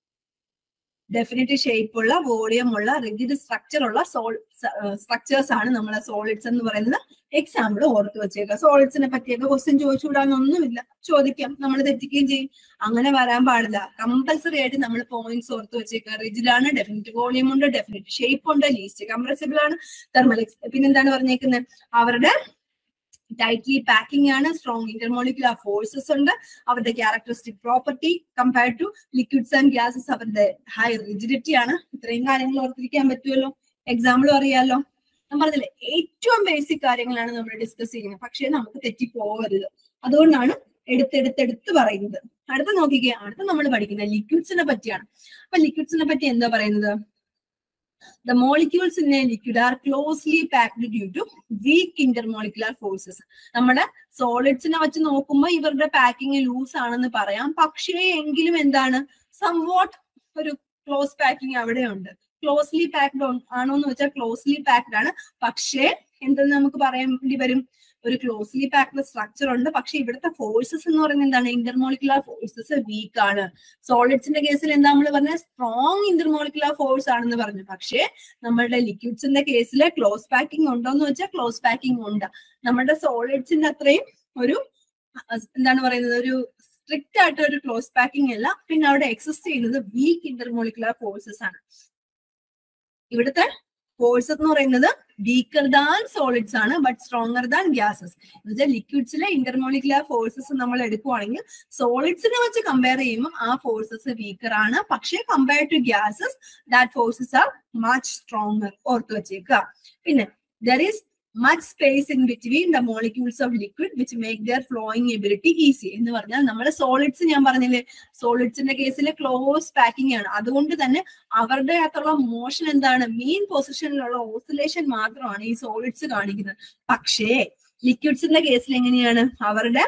ഡെഫിനറ്റ് ഷേപ്പ് ഉള്ള വോളിയം ഉള്ള റിജിഡ് സ്ട്രക്ചർ ഉള്ള സോൾ സ്ട്രക്ചേഴ്സ് ആണ് നമ്മളെ സോളിഡ്സ് എന്ന് പറയുന്നത് എക്സാമ്പിൾ ഓർത്ത് വെച്ചേക്കുക സോളിഡ്സിനെ പറ്റിയൊക്കെ ക്വസ്റ്റ്യൻ ചോദിച്ചുകൂടാന്നൊന്നുമില്ല ചോദിക്കാം നമ്മൾ തെറ്റിക്കുകയും ചെയ്യും അങ്ങനെ വരാൻ പാടില്ല കമ്പൽസറി ആയിട്ട് നമ്മൾ പോയിന്റ്സ് ഓർത്ത് വെച്ചേക്കുക റിജിഡ് ആണ് ഡെഫിനറ്റ് വോളിയം ഉണ്ട് ഡെഫിനറ്റ് ഷേപ്പ് ഉണ്ട് ലീസ്റ്റ് കംപ്രസിബിൾ ആണ് തെർമൽ പിന്നെന്താണ് പറഞ്ഞേക്കുന്നത് അവരുടെ ടൈറ്റ്ലി പാക്കിംഗ് ആണ് സ്ട്രോങ് ഇന്റർമോളിക്കുലർ ഫോഴ്സസ് ഉണ്ട് അവരുടെ characteristic property compared to liquids and gases അവരുടെ ഹൈ റിജിഡിറ്റി ആണ് ഇത്രയും കാര്യങ്ങൾ ഓർത്തിരിക്കാൻ പറ്റുമല്ലോ എക്സാമ്പിളും അറിയാലോ ഞാൻ പറഞ്ഞില്ലേ ഏറ്റവും ബേസിക് കാര്യങ്ങളാണ് നമ്മൾ ഡിസ്കസ് ചെയ്യുന്നത് പക്ഷേ നമുക്ക് തെറ്റിപ്പോകരുത് അതുകൊണ്ടാണ് എടുത്തെടുത്തെടുത്ത് പറയുന്നത് അടുത്ത നോക്കിക്കേ അടുത്ത നമ്മൾ പഠിക്കുന്നത് ലിക്വിഡ്സിനെ പറ്റിയാണ് അപ്പൊ ലിക്വിഡ്സിനെ പറ്റി എന്താ പറയുന്നത് The molecules in a liquid are closely packed due to weak intermolecular forces. നമ്മുടെ സോളിഡ്സിനെ വെച്ച് നോക്കുമ്പോൾ ഇവരുടെ പാക്കിംഗ് ലൂസ് ആണെന്ന് പറയാം പക്ഷേ എങ്കിലും എന്താണ് സംവാട്ട് ഒരു ക്ലോസ് പാക്കിംഗ് അവിടെയുണ്ട് ക്ലോസ്ലി പാക്ഡ് ആണോ എന്ന് വെച്ചാൽ ക്ലോസ്ലി പാക്ഡ് ആണ് പക്ഷേ എന്തെന്ന് നമുക്ക് പറയേണ്ടി വരും ഒരു ക്ലോസ്ലി പാക്ഡ് സ്ട്രക്ചർ ഉണ്ട് പക്ഷെ ഇവിടുത്തെ ഫോഴ്സസ് എന്ന് പറയുന്നത് എന്താണ് ഇന്റർമോളിക്കുലർ ഫോഴ്സസ് വീക്ക് ആണ് സോളിഡ്സിന്റെ കേസിൽ എന്താ നമ്മൾ പറഞ്ഞ സ്ട്രോങ് ഇന്റർമോളിക്കുലർ ഫോഴ്സ് ആണെന്ന് പറഞ്ഞു പക്ഷേ നമ്മളുടെ ലിക്വിഡ്സിന്റെ കേസിൽ ക്ലോസ് പാക്കിംഗ് ഉണ്ടോ എന്ന് വെച്ചാൽ ക്ലോസ് പാക്കിംഗ് ഉണ്ട് നമ്മുടെ സോളിഡ്സിന്റെ അത്രയും ഒരു എന്താണ് പറയുന്നത് ഒരു സ്ട്രിക്റ്റ് ആയിട്ട് ഒരു ക്ലോസ് പാക്കിംഗ് അല്ല പിന്നെ അവിടെ എക്സിസ്റ്റ് ചെയ്യുന്നത് വീക്ക് ഇന്റർമോളിക്കുലർ ഫോഴ്സസ് ആണ് ഇവിടുത്തെ ഫോഴ്സ് എന്ന് പറയുന്നത് വീക്കർ ദാൻ സോളിഡ്സ് ആണ് ബട്ട് സ്ട്രോങ്ങർ ദാൻ ഗ്യാസസ് എന്നുവെച്ചാൽ ലിക്വിഡ്സിലെ ഇന്റർമോളിക്കുലർ ഫോഴ്സസ് നമ്മൾ എടുക്കുവാണെങ്കിൽ സോളിഡ്സിനെ വെച്ച് കമ്പയർ ചെയ്യുമ്പോൾ ആ ഫോഴ്സസ് വീക്കർ ആണ് പക്ഷേ compare to gases that forces are much stronger ഓർത്ത് വെച്ചേക്കുക പിന്നെ there is much space in between the molecules of liquid which make their flowing ability easy എന്ന് പറഞ്ഞാൽ നമ്മുടെ സോളിഡ്സ് ഞാൻ പറഞ്ഞില്ലേ സോളിഡ്സിന്റെ കേസിൽ ക്ലോസ് പാക്കിംഗ് ആണ് അതുകൊണ്ട് തന്നെ അവരുടെ അകത്തുള്ള മോഷൻ എന്താണ് മെയിൻ പൊസിഷനിലുള്ള ഓസിലേഷൻ മാത്രമാണ് ഈ സോളിഡ്സ് കാണിക്കുന്നത് പക്ഷേ ലിക്വിഡ്സിന്റെ കേസിൽ എങ്ങനെയാണ് അവരുടെ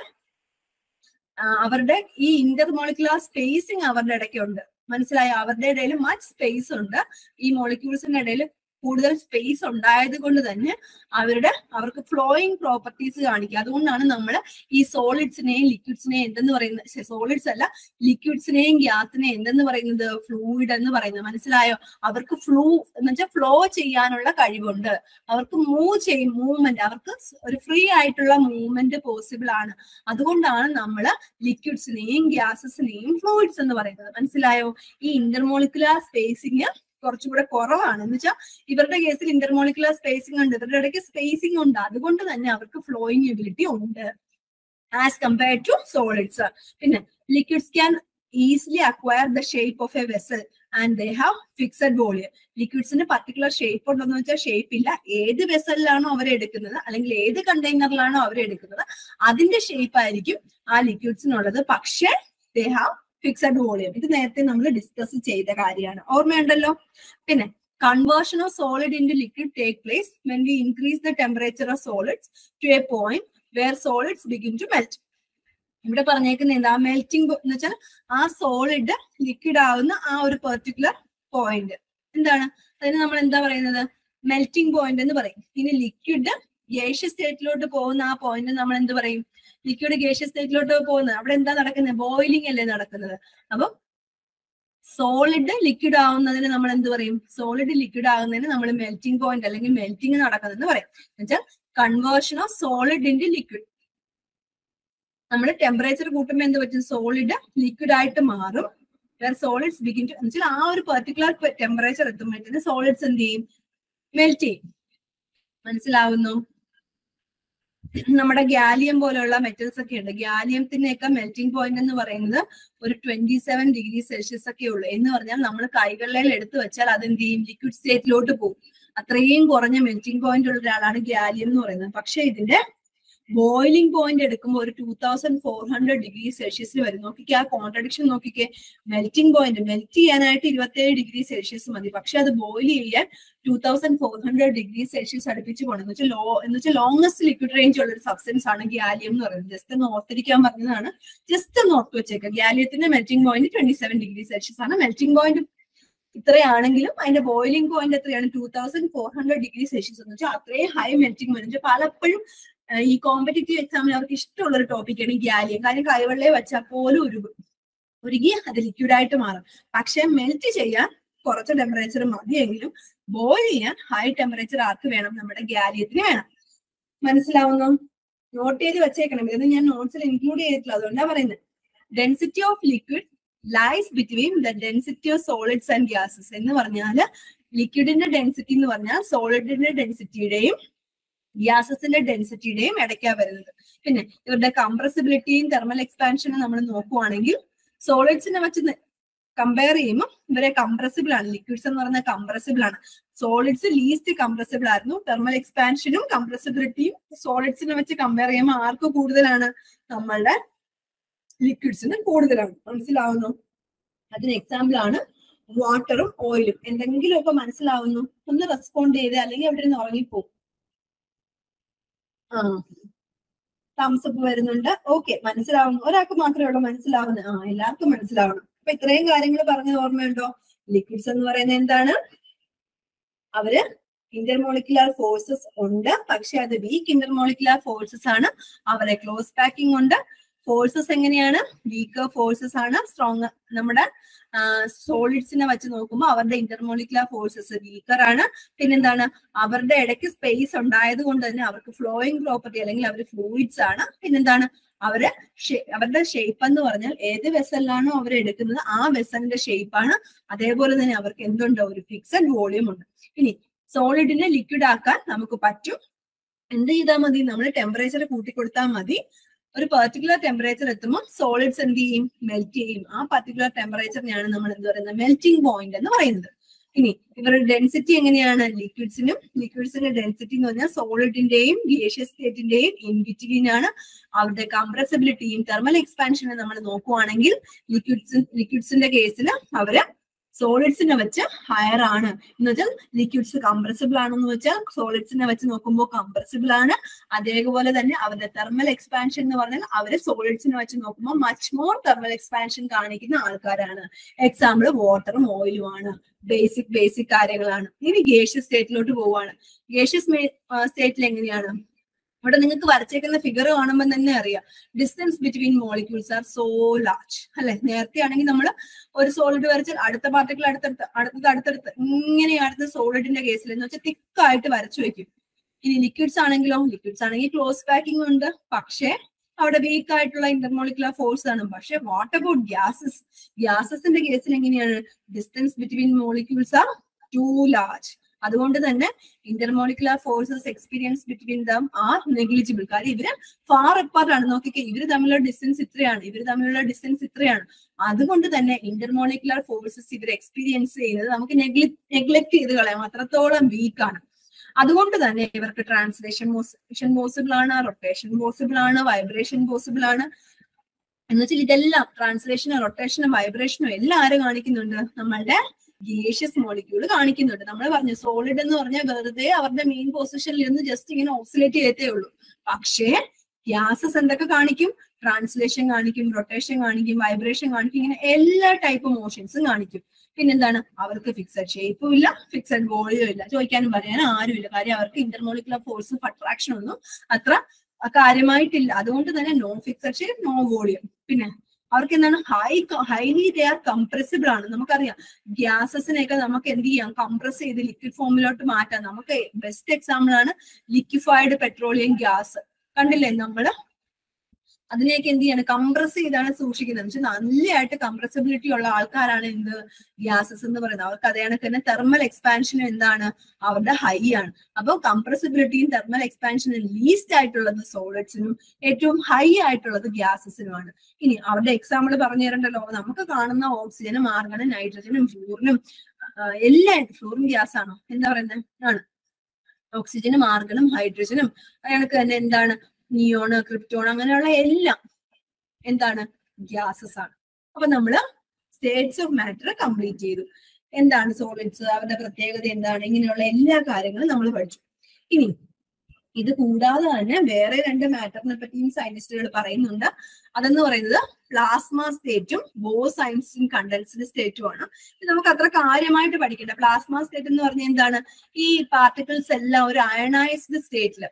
അവരുടെ ഈ ഇന്റർമോളിക്കുലർ സ്പേസിങ് അവരുടെ ഇടയ്ക്കുണ്ട് മനസ്സിലായോ അവരുടെ ഇടയിൽ മച്ച് സ്പേസ് ഉണ്ട് ഈ മോളിക്യൂൾസിന്റെ ഇടയിൽ കൂടുതൽ സ്പേസ് ഉണ്ടായത് കൊണ്ട് തന്നെ അവരുടെ അവർക്ക് ഫ്ലോയിങ് പ്രോപ്പർട്ടീസ് കാണിക്കുക അതുകൊണ്ടാണ് നമ്മൾ ഈ സോളിഡ്സിനെയും ലിക്വിഡ്സിനെയും എന്തെന്ന് പറയുന്നത് സോളിഡ്സ് അല്ല ലിക്വിഡ്സിനെയും ഗ്യാസിനെയും എന്തെന്ന് പറയുന്നത് ഫ്ലൂയിഡ് എന്ന് പറയുന്നത് മനസ്സിലായോ അവർക്ക് ഫ്ലൂ എന്ന് വെച്ചാൽ ഫ്ലോ ചെയ്യാനുള്ള കഴിവുണ്ട് അവർക്ക് മൂവ് ചെയ്യും മൂവ്മെന്റ് അവർക്ക് ഒരു ഫ്രീ ആയിട്ടുള്ള മൂവ്മെന്റ് പോസിബിൾ ആണ് അതുകൊണ്ടാണ് നമ്മൾ ലിക്വിഡ്സിനെയും ഗ്യാസസിനെയും ഫ്ലൂയിഡ്സ് എന്ന് പറയുന്നത് മനസ്സിലായോ ഈ ഇന്റർമോളിക്കുലർ സ്പേസിങ് കുറച്ചും കൂടെ കുറവാണ് എന്ന് വെച്ചാൽ ഇവരുടെ കേസിൽ ഇന്റർമോളിക്കുലർ സ്പേസിംഗ് ഉണ്ട് ഇവരുടെ ഇടയ്ക്ക് സ്പേസിംഗ് ഉണ്ട് അതുകൊണ്ട് തന്നെ അവർക്ക് ഫ്ലോയിങ് എബിലിറ്റി ഉണ്ട് ആസ് കമ്പയർഡ് ടു സോളിഡ്സ് പിന്നെ liquids can easily acquire the shape of a vessel and they have fixed volume ലിക്വിഡ്സിന് പർട്ടിക്കുലർ ഷേപ്പ് ഉണ്ടെന്ന് വെച്ചാൽ ഷേപ്പ് ഇല്ല ഏത് വെസലിലാണോ അവർ എടുക്കുന്നത് അല്ലെങ്കിൽ ഏത് കണ്ടെയ്നറിലാണോ അവർ എടുക്കുന്നത് അതിന്റെ ഷേപ്പ് ആയിരിക്കും ആ ലിക്വിഡ്സിനുള്ളത് പക്ഷേ ദേ ഹാവ് ഫിക്സഡ് വോളിയം ഇത് നേരത്തെ നമ്മൾ ഡിസ്കസ് ചെയ്ത കാര്യമാണ് ഓർമ്മയുണ്ടല്ലോ പിന്നെ conversion of solid in liquid take place when we increase the temperature of solids to a point where solids begin to melt ഇവിടെ പറഞ്ഞേക്കുന്ന എന്താ മെൽറ്റിംഗ് എന്ന് വെച്ചാൽ ആ സോളിഡ് ലിക്വിഡ് ആവുന്ന ആ ഒരു പെർട്ടിക്കുലർ പോയിന്റ് എന്താണ് അതിന് നമ്മൾ എന്താ പറയുന്നത് മെൽറ്റിംഗ് പോയിന്റ് എന്ന് പറയും ഇനി ലിക്വിഡ് ഗേഷ്യ സ്റ്റേറ്റിലോട്ട് പോകുന്ന ആ പോയിന്റ് നമ്മൾ എന്ത് പറയും ലിക്വിഡ് ഗേഷ്യ സ്റ്റേറ്റിലോട്ട് പോകുന്നത് അവിടെ എന്താ നടക്കുന്നത് ബോയിലിംഗ് അല്ലേ നടക്കുന്നത് അപ്പം സോളിഡ് ലിക്വിഡ് ആവുന്നതിന് നമ്മൾ എന്ത് പറയും സോളിഡ് ലിക്വിഡ് ആകുന്നതിന് നമ്മൾ മെൽറ്റിംഗ് പോയിന്റ് അല്ലെങ്കിൽ മെൽറ്റിംഗ് നടക്കുന്നതെന്ന് പറയും എന്നുവെച്ചാൽ conversion of solid into liquid നമ്മൾ ടെമ്പറേച്ചർ കൂട്ടുമ്പോൾ എന്ത് പറ്റും സോളിഡ് ലിക്വിഡ് ആയിട്ട് മാറും വേറെ സോളിഡ്സ് ബിഗിൻ ടു എന്നുവെച്ചാൽ ആ ഒരു പെർട്ടിക്കുലർ ടെമ്പറേച്ചർ എത്തുമ്പോഴത്തേന് സോളിഡ്സ് എന്ത് ചെയ്യും മെൽറ്റ് ചെയ്യും മനസ്സിലാവുന്നു നമ്മുടെ ഗാലിയം പോലെയുള്ള മെറ്റൽസ് ഒക്കെ ഉണ്ട് ഗാലിയത്തിന്റെയൊക്കെ മെൽറ്റിംഗ് പോയിന്റ് എന്ന് പറയുന്നത് ഒരു ട്വന്റി സെവൻ ഡിഗ്രി സെൽഷ്യസ് ഒക്കെ ഉള്ളു എന്ന് പറഞ്ഞാൽ നമ്മൾ കൈകളിൽ എടുത്തു വെച്ചാൽ അത് എന്ത് ചെയ്യും ലിക്വിഡ് സ്റ്റേറ്റിലോട്ട് പോകും അത്രയും കുറഞ്ഞ മെൽറ്റിംഗ് പോയിന്റ് ഉള്ള ഒരാളാണ് ഗാലിയം എന്ന് പറയുന്നത് പക്ഷെ ഇതിന്റെ ബോയിലിംഗ് പോയിന്റ് എടുക്കുമ്പോൾ ഒരു two thousand four hundred degree സെൽഷ്യസിൽ വരും നോക്കിക്കേ ആ കോൺട്രഡിക്ഷൻ നോക്കിക്കേ മെൽറ്റിംഗ് പോയിന്റ് മെൽറ്റ് ചെയ്യാനായിട്ട് ഇരുപത്തേഴ് ഡിഗ്രി സെൽഷ്യസ് മതി പക്ഷെ അത് ബോയിൽ ചെയ്യാൻ two thousand four hundred degree Celsius അടുപ്പിച്ച് പോകണം എന്ന് വെച്ചാൽ ലോ എന്ന് വെച്ചാൽ ലോങ്സ്റ്റ് ലിക്വിഡ് റേഞ്ച് ഉള്ള ഒരു സബ്സ്റ്റൻസ് ആണ് ഗ്യാലിയം എന്ന് പറയുന്നത് ജസ്റ്റ് ഒന്ന് ഓർത്തിരിക്കാൻ പറഞ്ഞതാണ് ജസ്റ്റ് ഒന്ന് ഓർത്ത് വെച്ചേക്കാം ഗ്യാലിയത്തിന്റെ melting point twenty seven degree Celsius ആണ് മെൽറ്റിംഗ് പോയിന്റ് ഇത്രയാണെങ്കിലും അതിന്റെ ബോയിലിംഗ് പോയിന്റ് എത്രയാണ് two thousand four hundred degree Celsius എന്ന് വെച്ചാൽ അത്രയും ഹൈ മെൽറ്റിംഗ് പോയിന്റ് പലപ്പോഴും ഈ കോമ്പറ്റേറ്റീവ് എക്സാമിന് അവർക്ക് ഇഷ്ടമുള്ള ഒരു ടോപ്പിക്കാണ് ഈ ഗ്യാലിയം കാര്യം കൈവെള്ളയെ വെച്ചാൽ പോലും ഉരുകും ഉരുകി അത് ലിക്വിഡായിട്ട് മാറും പക്ഷെ മെൽറ്റ് ചെയ്യാൻ കുറച്ച് ടെമ്പറേച്ചർ മതിയെങ്കിലും ബോയിൽ ചെയ്യാൻ ഹൈ ടെമ്പറേച്ചർ ആർക്ക് വേണം നമ്മുടെ ഗ്യാലിയത്തിന് വേണം മനസ്സിലാവുന്നു നോട്ട് ചെയ്ത് വെച്ചേക്കണം ഇത് ഞാൻ നോട്ട്സിൽ ഇൻക്ലൂഡ് ചെയ്തിട്ടില്ല അതുകൊണ്ടാണ് പറയുന്നത് density of liquid lies between the density of solids and gases എന്ന് പറഞ്ഞാൽ ലിക്വിഡിന്റെ ഡെൻസിറ്റി എന്ന് പറഞ്ഞാൽ സോളിഡിന്റെ ഡെൻസിറ്റിയുടെയും ഗ്യാസസിന്റെ ഡെൻസിറ്റിയുടെയും ഇടയ്ക്കാ വരുന്നത് പിന്നെ ഇവരുടെ കംപ്രസിബിലിറ്റിയും തെർമൽ എക്സ്പാൻഷനും നമ്മൾ നോക്കുവാണെങ്കിൽ സോളിഡ്സിനെ വെച്ച് കമ്പയർ ചെയ്യുമ്പോൾ ഇവരെ കംപ്രസിബിൾ ആണ് ലിക്വിഡ്സ് എന്ന് പറയുന്നത് കംപ്രസിബിൾ ആണ് സോളിഡ്സ് ലീസ്റ്റ് കംപ്രസിബിൾ ആയിരുന്നു തെർമൽ എക്സ്പാൻഷനും കംപ്രസിബിലിറ്റിയും സോളിഡ്സിനെ വെച്ച് കമ്പയർ ചെയ്യുമ്പോൾ ആർക്ക് കൂടുതലാണ് നമ്മളുടെ ലിക്വിഡ്സിന് കൂടുതലാണ് മനസ്സിലാവുന്നു അതിന് എക്സാമ്പിൾ ആണ് വാട്ടറും ഓയിലും എന്തെങ്കിലുമൊക്കെ മനസ്സിലാവുന്നു ഒന്ന് റെസ്പോണ്ട് ചെയ്ത് അല്ലെങ്കിൽ അവിടെ നിന്ന് ഉറങ്ങിപ്പോകും ആ തംസ് അപ്പ് വരുന്നുണ്ട് ഓക്കെ മനസ്സിലാവുന്നു ഒരാൾക്ക് മാത്രമേ ഉള്ളൂ മനസ്സിലാവുന്നത് ആ എല്ലാവർക്കും മനസ്സിലാവണം അപ്പൊ ഇത്രയും കാര്യങ്ങൾ പറഞ്ഞത് ഓർമ്മയുണ്ടോ ലിക്വിഡ്സ് എന്ന് പറയുന്നത് എന്താണ് അവര് ഇന്റർമോളിക്കുലാർ ഫോഴ്സസ് ഉണ്ട് പക്ഷെ അത് വീക്ക് ഇന്റർമോളിക്കുലാർ ഫോഴ്സസ് ആണ് അവരെ ക്ലോസ് പാക്കിംഗ് ഉണ്ട് ഫോഴ്സസ് എങ്ങനെയാണ് വീക്കർ ഫോഴ്സസ് ആണ് സ്ട്രോങ് നമ്മുടെ സോളിഡ്സിനെ വെച്ച് നോക്കുമ്പോൾ അവരുടെ ഇന്റർമോളിക്കുലർ ഫോഴ്സസ് വീക്കർ ആണ് പിന്നെന്താണ് അവരുടെ ഇടയ്ക്ക് സ്പേസ് ഉണ്ടായത് കൊണ്ട് തന്നെ അവർക്ക് ഫ്ലോയിങ് പ്രോപ്പർട്ടി അല്ലെങ്കിൽ അവർ ഫ്ലൂയിഡ്സ് ആണ് പിന്നെന്താണ് അവര് അവരുടെ ഷേപ്പ് എന്ന് പറഞ്ഞാൽ ഏത് വെസലിലാണോ അവർ എടുക്കുന്നത് ആ വെസലിന്റെ ഷേപ്പാണ് അതേപോലെ തന്നെ അവർക്ക് എന്തുണ്ട് ഒരു ഫിക്സഡ് വോളിയം ഉണ്ട് ഇനി സോളിഡിനെ ലിക്വിഡ് ആക്കാൻ നമുക്ക് പറ്റും എന്ത് ചെയ്താൽ മതി നമ്മൾ ടെമ്പറേച്ചർ കൂട്ടിക്കൊടുത്താൽ മതി ഒരു പെർട്ടിക്കുലർ ടെമ്പറേച്ചർ എത്തുമ്പോൾ സോളിഡ്സ് എന്ത് ചെയ്യും മെൽറ്റ് ചെയ്യും ആ പർട്ടിക്കുലർ ടെമ്പറേച്ചറിനെയാണ് നമ്മൾ എന്ത് പറയുന്നത് മെൽറ്റിംഗ് പോയിന്റ് എന്ന് പറയുന്നത് ഇനി ഇവരുടെ ഡെൻസിറ്റി എങ്ങനെയാണ് ലിക്വിഡ്സിനും ലിക്വിഡ്സിന്റെ ഡെൻസിറ്റി എന്ന് പറഞ്ഞാൽ സോളിഡിന്റെയും ഗേഷ്യസ് സ്റ്റേറ്റിന്റെയും ഇൻ ബിറ്റ്വീൻ ആണ് അവരുടെ കംപ്രസിബിലിറ്റിയും തെർമൽ എക്സ്പാൻഷനും നമ്മൾ നോക്കുവാണെങ്കിൽ ലിക്വിഡ്സ് ലിക്വിഡ്സിന്റെ കേസിൽ അവര് സോളിഡ്സിനെ വെച്ച് ഹയർ ആണ് എന്ന് വെച്ചാൽ ലിക്വിഡ്സ് കംപ്രസിബിൾ ആണെന്ന് വെച്ചാൽ സോളിഡ്സിനെ വെച്ച് നോക്കുമ്പോൾ കംപ്രസിബിൾ ആണ് അതേപോലെ തന്നെ അവരുടെ തെർമൽ എക്സ്പാൻഷൻ എന്ന് പറഞ്ഞാൽ അവര് സോളിഡ്സിനെ വെച്ച് നോക്കുമ്പോൾ മച്ച് മോർ തെർമൽ എക്സ്പാൻഷൻ കാണിക്കുന്ന ആൾക്കാരാണ് എക്സാമ്പിൾ വാട്ടറും ഓയിലും ആണ് ബേസിക് ബേസിക് കാര്യങ്ങളാണ് ഇനി ഗേഷ്യസ് സ്റ്റേറ്റിലോട്ട് പോവാണ് ഗേഷ്യസ് സ്റ്റേറ്റിൽ എങ്ങനെയാണ് ഇവിടെ നിങ്ങൾക്ക് വരച്ചേക്കുന്ന ഫിഗർ കാണുമ്പോൾ തന്നെ അറിയാം distance between molecules are so large അല്ലെ നേരത്തെ ആണെങ്കിൽ നമ്മൾ ഒരു സോളിഡ് വരച്ചാൽ അടുത്ത പാർട്ടിക്കിൾ അടുത്തടുത്ത് അടുത്തത് അടുത്തടുത്ത് ഇങ്ങനെയാണ് സോളിഡിന്റെ കേസിൽ എന്ന് വെച്ചാൽ തിക്കായിട്ട് വരച്ചു വെക്കും ഇനി ലിക്വിഡ്സ് ആണെങ്കിലോ ലിക്വിഡ്സ് ആണെങ്കിൽ ക്ലോസ് പാക്കിംഗ് ഉണ്ട് പക്ഷേ അവിടെ വീക്ക് ആയിട്ടുള്ള ഇന്റർമോളിക്കുലർ ഫോഴ്സ് ആണ് പക്ഷെ വാട്ട് അബൌട്ട് ഗ്യാസസ് ഗ്യാസസിന്റെ കേസിൽ എങ്ങനെയാണ് distance between molecules are too large അതുകൊണ്ട് തന്നെ intermolecular forces experience between them are negligible കാര്യം ഇവര് ഫാർ അപ്പാർട്ട് ആണ് നോക്കിക്കേ ഇവര് തമ്മിലുള്ള ഡിസ്റ്റൻസ് ഇത്രയാണ് ഇവര് തമ്മിലുള്ള ഡിസ്റ്റൻസ് ഇത്രയാണ് അതുകൊണ്ട് തന്നെ ഇന്റർമോളിക്കുലർ ഫോഴ്സസ് ഇവർ എക്സ്പീരിയൻസ് ചെയ്യുന്നത് നമുക്ക് നെഗ്ലക്ട് ചെയ്ത് കളയാം അത്രത്തോളം വീക്ക് ആണ് അതുകൊണ്ട് തന്നെ ഇവർക്ക് ട്രാൻസ്ലേഷൻ മോഷൻ പോസിബിൾ ആണ് റൊട്ടേഷൻ പോസിബിൾ ആണ് വൈബ്രേഷൻ പോസിബിൾ ആണ് എന്ന് വെച്ചാൽ ഇതെല്ലാം ട്രാൻസ്ലേഷനും റൊട്ടേഷനും വൈബ്രേഷനും എല്ലാം ആര് കാണിക്കുന്നുണ്ട് നമ്മളുടെ ഗേഷ്യസ് മോളിക്യൂൾ കാണിക്കുന്നുണ്ട് നമ്മൾ പറഞ്ഞു സോളിഡ് എന്ന് പറഞ്ഞാൽ വെറുതെ അവരുടെ മെയിൻ പൊസിഷനിൽ ഇരുന്ന് ജസ്റ്റ് ഇങ്ങനെ ഓക്സിലേറ്റ് ചെയ്തേ ഉള്ളൂ പക്ഷേ ഗ്യാസസ് എന്തൊക്കെ കാണിക്കും ട്രാൻസ്ലേഷൻ കാണിക്കും റൊട്ടേഷൻ കാണിക്കും വൈബ്രേഷൻ കാണിക്കും ഇങ്ങനെ എല്ലാ ടൈപ്പ് മോഷൻസും കാണിക്കും പിന്നെന്താണ് അവർക്ക് ഫിക്സഡ് ഷേപ്പും ഇല്ല ഫിക്സഡ് വോളിയോ ഇല്ല ചോദിക്കാനും പറയാനും ആരുമില്ല കാര്യം അവർക്ക് ഇന്റർമോളിക്കുലർ ഫോഴ്സും അട്രാക്ഷൻ ഒന്നും അത്ര കാര്യമായിട്ടില്ല അതുകൊണ്ട് തന്നെ no fixed shape no volume പിന്നെ അവർക്ക് എന്താണ് high highly they are compressible ആണ് നമുക്കറിയാം ഗ്യാസസിനെയൊക്കെ നമുക്ക് എന്ത് ചെയ്യാം കംപ്രസ് ചെയ്ത് ലിക്വിഡ് ഫോമിലോട്ട് മാറ്റാം നമുക്ക് ബെസ്റ്റ് എക്സാമ്പിൾ ആണ് ലിക്വിഫൈഡ് പെട്രോളിയം ഗ്യാസ് കണ്ടില്ലേ നമ്മള് അതിനെയൊക്കെ എന്ത് ചെയ്യാണ് കംപ്രസ് ചെയ്താണ് സൂക്ഷിക്കുന്നത് വെച്ചാൽ നല്ലതായിട്ട് കംപ്രസിബിലിറ്റി ഉള്ള ആൾക്കാരാണ് എന്ത് ഗ്യാസസ് എന്ന് പറയുന്നത് അവർക്ക് അതേ കണക്ക് തന്നെ തെർമൽ എക്സ്പാൻഷനും എന്താണ് അവരുടെ ഹൈ ആണ് അപ്പോൾ കംപ്രസിബിലിറ്റിയും തെർമൽ എക്സ്പാൻഷനും ലീസ്റ്റ് ആയിട്ടുള്ളത് സോളിഡ്സിനും ഏറ്റവും ഹൈ ആയിട്ടുള്ളത് ഗ്യാസസിനുമാണ് ഇനി അവരുടെ എക്സാമ്പിൾ പറഞ്ഞു തരണ്ടല്ലോ നമുക്ക് കാണുന്ന ഓക്സിജനും ആർഗണും നൈട്രജനും ഫ്ലൂറിനും എല്ലാം ഫ്ലൂറിൻ ഗ്യാസ് ആണോ എന്താ പറയുന്നത് ആണ് ഓക്സിജനും ആർഗണും ഹൈഡ്രജനും കണക്ക് തന്നെ എന്താണ് നിയോണ് ക്രിപ്റ്റോൺ അങ്ങനെയുള്ള എല്ലാം എന്താണ് ഗ്യാസസ് ആണ് അപ്പൊ നമ്മള് സ്റ്റേറ്റ്സ് ഓഫ് മാറ്റർ കംപ്ലീറ്റ് ചെയ്തു എന്താണ് സോളിഡ്സ് അവരുടെ പ്രത്യേകത എന്താണ് ഇങ്ങനെയുള്ള എല്ലാ കാര്യങ്ങളും നമ്മൾ പഠിച്ചു ഇനി ഇത് കൂടാതെ തന്നെ വേറെ രണ്ട് മാറ്ററിനെ പറ്റിയും സയന്റിസ്റ്റുകൾ പറയുന്നുണ്ട് അതെന്ന് പറയുന്നത് പ്ലാസ്മ സ്റ്റേറ്റും ബോസൈൻസിൻ കണ്ടൻസ്ഡ് സ്റ്റേറ്റും ആണ് ഇത് നമുക്ക് അത്ര കാര്യമായിട്ട് പഠിക്കണ്ട പ്ലാസ്മ സ്റ്റേറ്റ് എന്ന് പറഞ്ഞാൽ എന്താണ് ഈ പാർട്ടിക്കിൾസ് എല്ലാം ഒരു അയണൈസ്ഡ് സ്റ്റേറ്റിൽ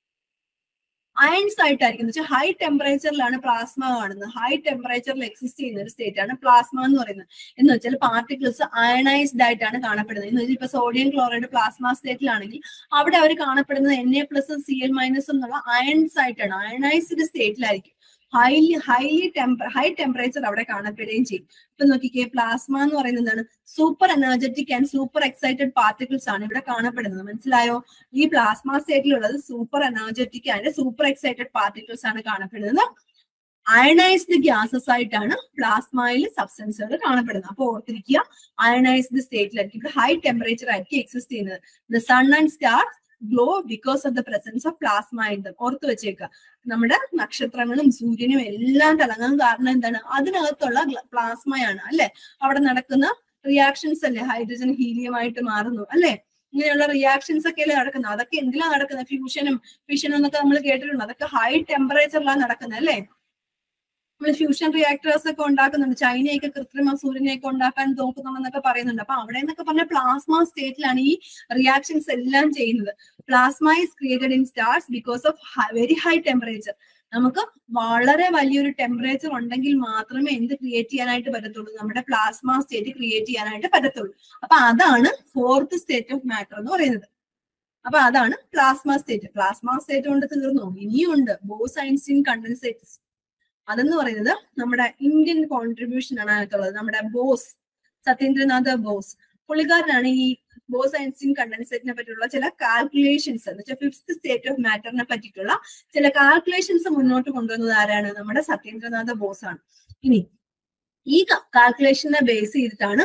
അയൺസ് ആയിട്ടായിരിക്കും എന്ന് വെച്ചാൽ ഹൈ ടെമ്പറേച്ചറിലാണ് പ്ലാസ്മ കാണുന്നത് ഹൈ ടെമ്പറേച്ചറിൽ എക്സിസ്റ്റ് ചെയ്യുന്ന ഒരു സ്റ്റേറ്റ് ആണ് പ്ലാസ്മ എന്ന് പറയുന്നത് എന്ന് വെച്ചാൽ പാർട്ടിക്കിൾസ് അയണൈസ്ഡ് ആയിട്ടാണ് കാണപ്പെടുന്നത് എന്ന് വെച്ചാൽ ഇപ്പൊ സോഡിയം ക്ലോറൈഡ് പ്ലാസ്മ സ്റ്റേറ്റിലാണെങ്കിൽ അവിടെ അവർ കാണപ്പെടുന്നത് N A plus C L minus എന്നുള്ള അയൺസ് ആയിട്ടാണ് അയണൈസ്ഡ് സ്റ്റേറ്റിലായിരിക്കും highly highly temp high temperature അവിടെ കാണപ്പെടുകയും ചെയ്യും ഇപ്പൊ നോക്കിക്കേ പ്ലാസ്മ എന്ന് പറയുന്നത് എന്താണ് super energetic and super excited particles ആണ് ഇവിടെ കാണപ്പെടുന്നത് മനസ്സിലായോ ഈ പ്ലാസ്മ സ്റ്റേറ്റിലുള്ളത് super energetic and super excited particles ആണ് കാണപ്പെടുന്നത് അയണൈസ്ഡ് ഗ്യാസസ് ആയിട്ടാണ് പ്ലാസ്മയിൽ സബ്സ്റ്റൻസുകൾ കാണപ്പെടുന്നത് അപ്പോൾ ഓർത്തിരിക്കുക അയണൈസ്ഡ് സ്റ്റേറ്റിലായിരിക്കും ഇവിടെ ഹൈ ടെമ്പറേച്ചർ ആയിരിക്കും എക്സിസ്റ്റ് ചെയ്യുന്നത് the sun and stars glow because of the presence of plasma in them ഓർത്ത് വെച്ചേക്കുക നമ്മുടെ നക്ഷത്രങ്ങളും സൂര്യനും എല്ലാം തിളങ്ങാൻ കാരണം എന്താണ് അതിനകത്തുള്ള പ്ലാസ്മയാണ് അല്ലെ അവിടെ നടക്കുന്ന റിയാക്ഷൻസ് അല്ലേ ഹൈഡ്രജൻ ഹീലിയം ആയിട്ട് മാറുന്നു അല്ലെ ഇങ്ങനെയുള്ള റിയാക്ഷൻസ് ഒക്കെ അല്ലേ നടക്കുന്നത് അതൊക്കെ എന്തിലാണ് നടക്കുന്നത് ഫ്യൂഷനും ഫിഷനും എന്നൊക്കെ നമ്മൾ കേട്ടിട്ടുണ്ട് അതൊക്കെ ഹൈ ടെമ്പറേച്ചറിലാണ് നടക്കുന്നത് അല്ലേ നമ്മൾ ഫ്യൂഷൻ റിയാക്ടേഴ്സ് ഒക്കെ ഉണ്ടാക്കുന്നുണ്ട് ചൈനയൊക്കെ കൃത്രിമ സൂര്യനെയൊക്കെ ഉണ്ടാക്കാൻ നോക്കുന്നുണ്ടെന്നൊക്കെ പറയുന്നുണ്ട് അപ്പൊ അവിടെ എന്നൊക്കെ പറഞ്ഞ പ്ലാസ്മ സ്റ്റേറ്റിലാണ് ഈ റിയാക്ഷൻസ് എല്ലാം ചെയ്യുന്നത് plasma is created in stars because of very high temperature നമുക്ക് വളരെ വലിയൊരു ടെമ്പറേച്ചർ ഉണ്ടെങ്കിൽ മാത്രമേ എന്ത് ക്രിയേറ്റ് ചെയ്യാനായിട്ട് പറ്റത്തുള്ളൂ നമ്മുടെ പ്ലാസ്മ സ്റ്റേറ്റ് ക്രിയേറ്റ് ചെയ്യാനായിട്ട് പറ്റത്തുള്ളൂ അപ്പൊ അതാണ് ഫോർത്ത് സ്റ്റേറ്റ് ഓഫ് മാറ്റർ എന്ന് പറയുന്നത് അപ്പൊ അതാണ് പ്ലാസ്മ സ്റ്റേറ്റ് പ്ലാസ്മ സ്റ്റേറ്റ് കൊണ്ട് തീർന്നു ഇനിയും ഉണ്ട് ബോസൈൻസിൻ കണ്ടൻസേറ്റ്സ് അതെന്ന് പറയുന്നത് നമ്മുടെ ഇന്ത്യൻ കോൺട്രിബ്യൂഷൻ ആണ് അതിനകത്തുള്ളത് നമ്മുടെ ബോസ് സത്യേന്ദ്രനാഥ് ബോസ് പുള്ളിക്കാരനാണ് ഈ ബോസ് ഐൻസ്റ്റീൻ കണ്ടൻസേറ്റിനെ പറ്റിയുള്ള ചില കാൽക്കുലേഷൻസ് എന്ന് വെച്ചാൽ ഫിഫ്ത് സ്റ്റേറ്റ് ഓഫ് മാറ്ററിനെ പറ്റിയിട്ടുള്ള ചില കാൽക്കുലേഷൻസ് മുന്നോട്ട് കൊണ്ടുവന്നത് ആരാണ് നമ്മുടെ സത്യേന്ദ്രനാഥ ബോസ് ആണ് ഇനി ഈ കാൽക്കുലേഷനെ ബേസ് ചെയ്തിട്ടാണ്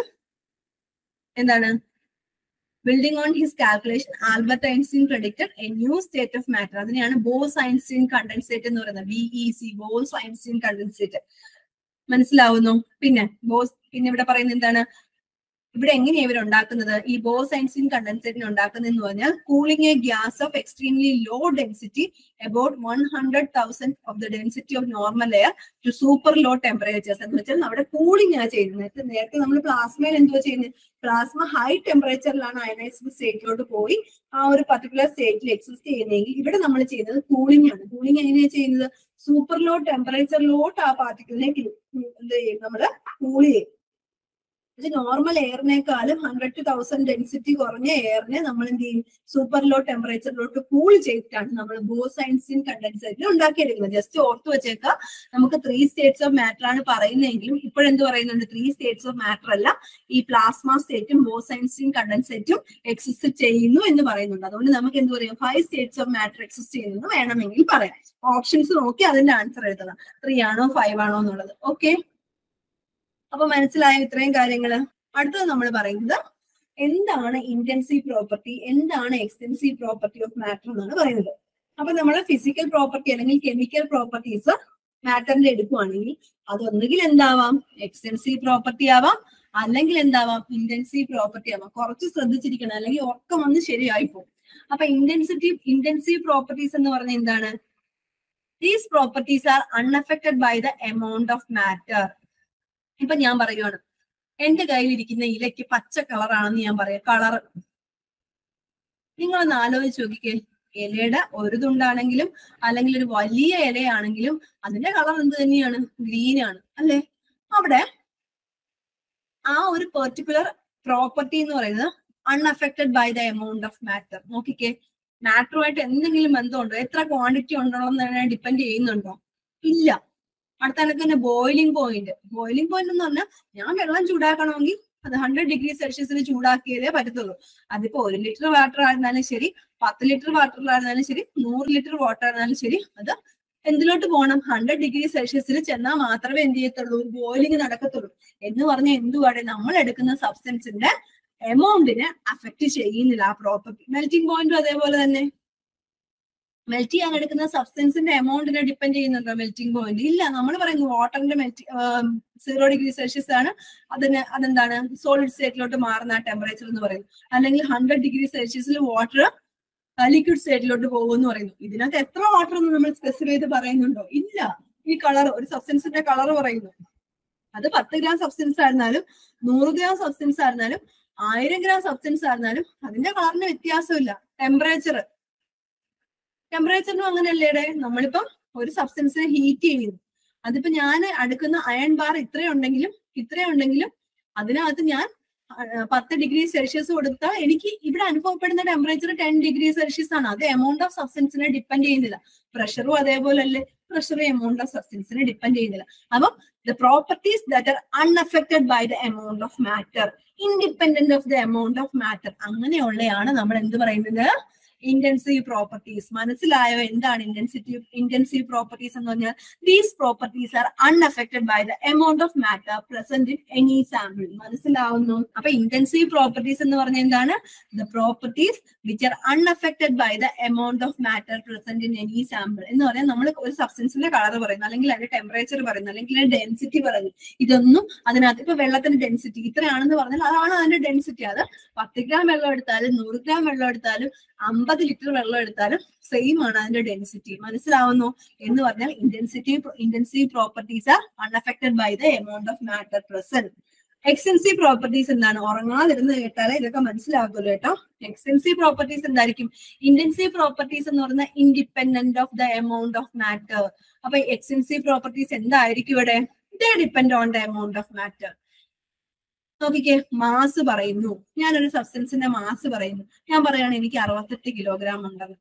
എന്താണ് building on his calculation Albert Einstein predicted a new state of matter അതിനെയാണ് ബോസ് ഐൻസ്റ്റീൻ കണ്ടൻസേറ്റ് എന്ന് പറയുന്നത് B E C Bose Einstein condensate മനസ്സിലാവുന്നു പിന്നെ ബോസ് പിന്നെ ഇവിടെ പറയുന്നത് എന്താണ് ഇവിടെ എങ്ങനെയാണ് ഇവർ ഉണ്ടാക്കുന്നത് ഈ ബോസ് ഐൻസ്റ്റീൻ കണ്ടൻസേറ്റിനെ ഉണ്ടാക്കുന്നത് എന്ന് പറഞ്ഞാൽ cooling a gas of extremely low density about one hundred thousand of the density of normal air to super low temperatures എന്ന് വെച്ചാൽ അവിടെ കൂളിംഗ് ആണ് ചെയ്യുന്നത് നേരത്തെ നമ്മൾ പ്ലാസ്മയിൽ എന്തുവാ ചെയ്യുന്നത് പ്ലാസ്മ ഹൈ ടെമ്പറേച്ചറിലാണ് അയനൈസ്ഡ് സ്റ്റേറ്റിലോട്ട് പോയി ആ ഒരു പർട്ടിക്കുലർ സ്റ്റേറ്റിൽ എക്സിസ്റ്റ് ചെയ്യുന്നതെങ്കിൽ ഇവിടെ നമ്മൾ ചെയ്യുന്നത് കൂളിംഗ് ആണ് കൂളിംഗ് എങ്ങനെയാണ് ചെയ്യുന്നത് സൂപ്പർ ലോ ടെമ്പറേച്ചറിലോട്ട് ആ പാർട്ടിക്കിളിനെ എന്ത് ചെയ്യും നമ്മൾ കൂൾ ചെയ്യും ഇത് നോർമൽ എയറിനേക്കാളും ഹൺഡ്രഡ് ടു തൗസൻഡ് ഡെൻസിറ്റി കുറഞ്ഞ എയറിനെ നമ്മൾ എന്ത് ചെയ്യും സൂപ്പർ ലോ ടെമ്പറേച്ചറിലോട്ട് കൂൾ ചെയ്തിട്ടാണ് നമ്മൾ ബോസൈൻസിൻ കണ്ടൻസേറ്റിൽ ഉണ്ടാക്കിയെടുക്കുന്നത് ജസ്റ്റ് ഓർത്ത് വെച്ചേക്കാം നമുക്ക് ത്രീ സ്റ്റേറ്റ്സ് ഓഫ് മാറ്റർ ആണ് പറയുന്നതെങ്കിലും ഇപ്പോഴെന്ത് പറയുന്നുണ്ട് ത്രീ സ്റ്റേറ്റ്സ് ഓഫ് മാറ്റർ അല്ല ഈ പ്ലാസ്മ സ്റ്റേറ്റും ബോസൈൻസിൻ കണ്ടൻസേറ്റും എക്സിസ്റ്റ് ചെയ്യുന്നു എന്ന് പറയുന്നുണ്ട് അതുകൊണ്ട് നമുക്ക് എന്ത് പറയാം five states of matter exist ചെയ്യുന്നു വേണമെങ്കിൽ പറയാം ഓപ്ഷൻസ് നോക്കി അതിന്റെ ആൻസർ എഴുതണം ത്രീ ആണോ ഫൈവ് ആണോ എന്നുള്ളത് ഓക്കെ അപ്പൊ മനസ്സിലായ ഇത്രയും കാര്യങ്ങള് അടുത്തത് നമ്മൾ പറയുന്നത് എന്താണ് ഇന്റൻസീവ് പ്രോപ്പർട്ടി എന്താണ് എക്സ്റ്റൻസീവ് പ്രോപ്പർട്ടി ഓഫ് മാറ്റർ എന്നാണ് പറയുന്നത് അപ്പൊ നമ്മൾ ഫിസിക്കൽ പ്രോപ്പർട്ടി അല്ലെങ്കിൽ കെമിക്കൽ പ്രോപ്പർട്ടീസ് മാറ്ററിന്റെ എടുക്കുവാണെങ്കിൽ അതൊന്നുകിൽ എന്താവാം എക്സ്റ്റൻസീവ് പ്രോപ്പർട്ടി ആവാം അല്ലെങ്കിൽ എന്താവാം ഇന്റൻസീവ് പ്രോപ്പർട്ടി ആവാം കുറച്ച് ശ്രദ്ധിച്ചിരിക്കണം അല്ലെങ്കിൽ ഉറക്കം വന്ന് ശരിയായി പോകും അപ്പൊ ഇന്റൻസിറ്റീവ് ഇന്റൻസീവ് പ്രോപ്പർട്ടീസ് എന്ന് പറഞ്ഞാൽ എന്താണ് these properties are unaffected by the amount of matter ഇപ്പൊ ഞാൻ പറയുകയാണ് എന്റെ കയ്യിലിരിക്കുന്ന ഇലയ്ക്ക് പച്ച കളറാണെന്ന് ഞാൻ പറയാം കളർ നിങ്ങളൊന്ന് ആലോചിച്ച് നോക്കിക്കേ ഇലയുടെ ഒരു തുണ്ടാണെങ്കിലും അല്ലെങ്കിൽ ഒരു വലിയ ഇലയാണെങ്കിലും അതിന്റെ കളർ എന്ത് തന്നെയാണ് ഗ്രീൻ ആണ് അല്ലെ അവിടെ ആ ഒരു പെർട്ടിക്കുലർ പ്രോപ്പർട്ടി എന്ന് പറയുന്നത് unaffected by the amount of matter നോക്കിക്കേ മാറ്ററുമായിട്ട് എന്തെങ്കിലും ബന്ധമുണ്ടോ എത്ര ക്വാണ്ടിറ്റി ഉണ്ടോ എന്ന് ഡിപ്പെൻഡ് ചെയ്യുന്നുണ്ടോ ഇല്ല അടുത്ത കണക്ക് തന്നെ ബോയിലിംഗ് പോയിന്റ് ബോയിലിംഗ് പോയിന്റ് എന്ന് പറഞ്ഞാൽ ഞാൻ വെള്ളം ചൂടാക്കണമെങ്കിൽ അത് ഹൺഡ്രഡ് ഡിഗ്രി സെൽഷ്യസിൽ ചൂടാക്കിയാലേ പറ്റത്തുള്ളൂ അതിപ്പോ ഒരു ലിറ്റർ വാട്ടർ ആയിരുന്നാലും ശരി പത്ത് ലിറ്റർ വാട്ടറിലായിരുന്നാലും ശരി നൂറ് ലിറ്റർ വാട്ടർ ആയിരുന്നാലും ശരി അത് എന്തിലോട്ട് പോകണം ഹൺഡ്രഡ് ഡിഗ്രി സെൽഷ്യസിൽ ചെന്നാൽ മാത്രമേ എന്ത് ചെയ്യത്തുള്ളൂ ഒരു ബോയിലിംഗ് നടക്കത്തുള്ളൂ എന്ന് പറഞ്ഞാൽ എന്തുവാടെ നമ്മൾ എടുക്കുന്ന സബ്സ്റ്റൻസിന്റെ എമൗണ്ടിനെ അഫക്റ്റ് ചെയ്യുന്നില്ല ആ പ്രോപ്പർട്ടി മെൽറ്റിംഗ് പോയിന്റും അതേപോലെ തന്നെ മെൽറ്റ് ചെയ്യാൻ എടുക്കുന്ന സബ്സ്റ്റൻസിന്റെ എമൗണ്ടിനെ ഡിപ്പെൻഡ് ചെയ്യുന്നുണ്ടോ മെൽറ്റിംഗ് പോയിന്റ് ഇല്ല നമ്മൾ പറയുന്നു വാട്ടറിന്റെ മെൽറ്റി സീറോ ഡിഗ്രി സെൽഷ്യസ് ആണ് അതിന് അതെന്താണ് സോളിഡ് സ്റ്റേറ്റിലോട്ട് മാറുന്ന ടെമ്പറേച്ചർ എന്ന് പറയുന്നു അല്ലെങ്കിൽ ഹൺഡ്രഡ് ഡിഗ്രി സെൽഷ്യസിൽ വാട്ടർ ലിക്വിഡ് സ്റ്റേറ്റിലോട്ട് പോകുമെന്ന് പറയുന്നു ഇതിനകത്ത് എത്ര വാട്ടർ എന്ന് നമ്മൾ സ്പെസിഫൈ ചെയ്ത് പറയുന്നുണ്ടോ ഇല്ല ഈ കളർ ഒരു സബ്സ്റ്റൻസിന്റെ കളർ പറയുന്നു അത് പത്ത് ഗ്രാം സബ്സ്റ്റൻസ് ആയിരുന്നാലും നൂറ് ഗ്രാം സബ്സ്റ്റൻസ് ആയിരുന്നാലും ആയിരം ഗ്രാം സബ്സ്റ്റൻസ് ആയിരുന്നാലും അതിന്റെ കളറിന് വ്യത്യാസമില്ല ടെമ്പറേച്ചർ ടെമ്പറേച്ചറിനും അങ്ങനെയല്ലേടെ നമ്മളിപ്പം ഒരു സബ്സ്റ്റൻസിനെ ഹീറ്റ് ചെയ്യുന്നു അതിപ്പോ ഞാൻ അടുക്കുന്ന അയൺ ബാർ ഇത്രയുണ്ടെങ്കിലും ഇത്രയുണ്ടെങ്കിലും അതിനകത്ത് ഞാൻ പത്ത് ഡിഗ്രി സെൽഷ്യസ് കൊടുത്താൽ എനിക്ക് ഇവിടെ അനുഭവപ്പെടുന്ന ടെമ്പറേച്ചർ ടെൻ ഡിഗ്രി സെൽഷ്യസ് ആണ് അത് എമൗണ്ട് ഓഫ് സബ്സ്റ്റൻസിനെ ഡിപ്പെൻഡ് ചെയ്യുന്നില്ല പ്രഷറും അതേപോലെ അല്ലേ പ്രഷറും എമൗണ്ട് ഓഫ് സബ്സ്റ്റൻസിനെ ഡിപ്പെൻഡ് ചെയ്യുന്നില്ല അപ്പം the properties that are unaffected by the amount of matter independent of the amount of matter അങ്ങനെയുള്ളതാണ് നമ്മൾ എന്ത് പറയുന്നത് ഇന്റൻസീവ് പ്രോപ്പർട്ടീസ് മനസ്സിലായോ എന്താണ് ഇന്റൻസിറ്റീവ് ഇന്റൻസീവ് പ്രോപ്പർട്ടീസ് എന്ന് പറഞ്ഞാൽ these properties are unaffected by the amount of matter present in any sample മനസ്സിലാവുന്നു അപ്പൊ ഇന്റൻസീവ് പ്രോപ്പർട്ടീസ് എന്ന് പറഞ്ഞാൽ എന്താണ് the properties which are unaffected by the amount of matter present in any sample എന്ന് പറയാൻ നമ്മൾ ഒരു സബ്സ്റ്റൻസിന്റെ കളർ പറയുന്നു അല്ലെങ്കിൽ അതിന്റെ ടെമ്പറേച്ചർ പറയുന്നു അല്ലെങ്കിൽ അതിന്റെ ഡെൻസിറ്റി പറയുന്നു ഇതൊന്നും അതിനകത്ത് ഇപ്പൊ വെള്ളത്തിന്റെ ഡെൻസിറ്റി ഇത്രയാണെന്ന് പറഞ്ഞാൽ അതാണ് അതിന്റെ ഡെൻസിറ്റി അത് പത്ത് ഗ്രാം വെള്ളം എടുത്താലും നൂറ് ഗ്രാം വെള്ളം എടുത്താലും അമ്പത് ലിറ്റർ വെള്ളം എടുത്താലും സെയിം ആണ് അതിന്റെ ഡെൻസിറ്റി മനസ്സിലാവുന്നു എന്ന് പറഞ്ഞാൽ intensity intensive properties are unaffected by the amount of matter present extensive properties എന്താണ് ഉറങ്ങാതിരുന്ന് കേട്ടാലേ ഇതൊക്കെ മനസ്സിലാകുമല്ലോ കേട്ടോ എക്സ്റ്റൻസീവ് പ്രോപ്പർട്ടീസ് എന്തായിരിക്കും ഇന്റൻസീവ് പ്രോപ്പർട്ടീസ് എന്ന് പറയുന്ന independent of the amount of matter അപ്പൊ എക്സ്റ്റൻസീവ് പ്രോപ്പർട്ടീസ് എന്തായിരിക്കും ഇവിടെ they depend on the amount of matter നോക്കിക്കേ മാസ് പറയുന്നു ഞാനൊരു സബ്സ്റ്റൻസിന്റെ മാസ് പറയുന്നു ഞാൻ പറയാണ് എനിക്ക് അറുപത്തെട്ട് കിലോഗ്രാം ഉണ്ടെന്ന്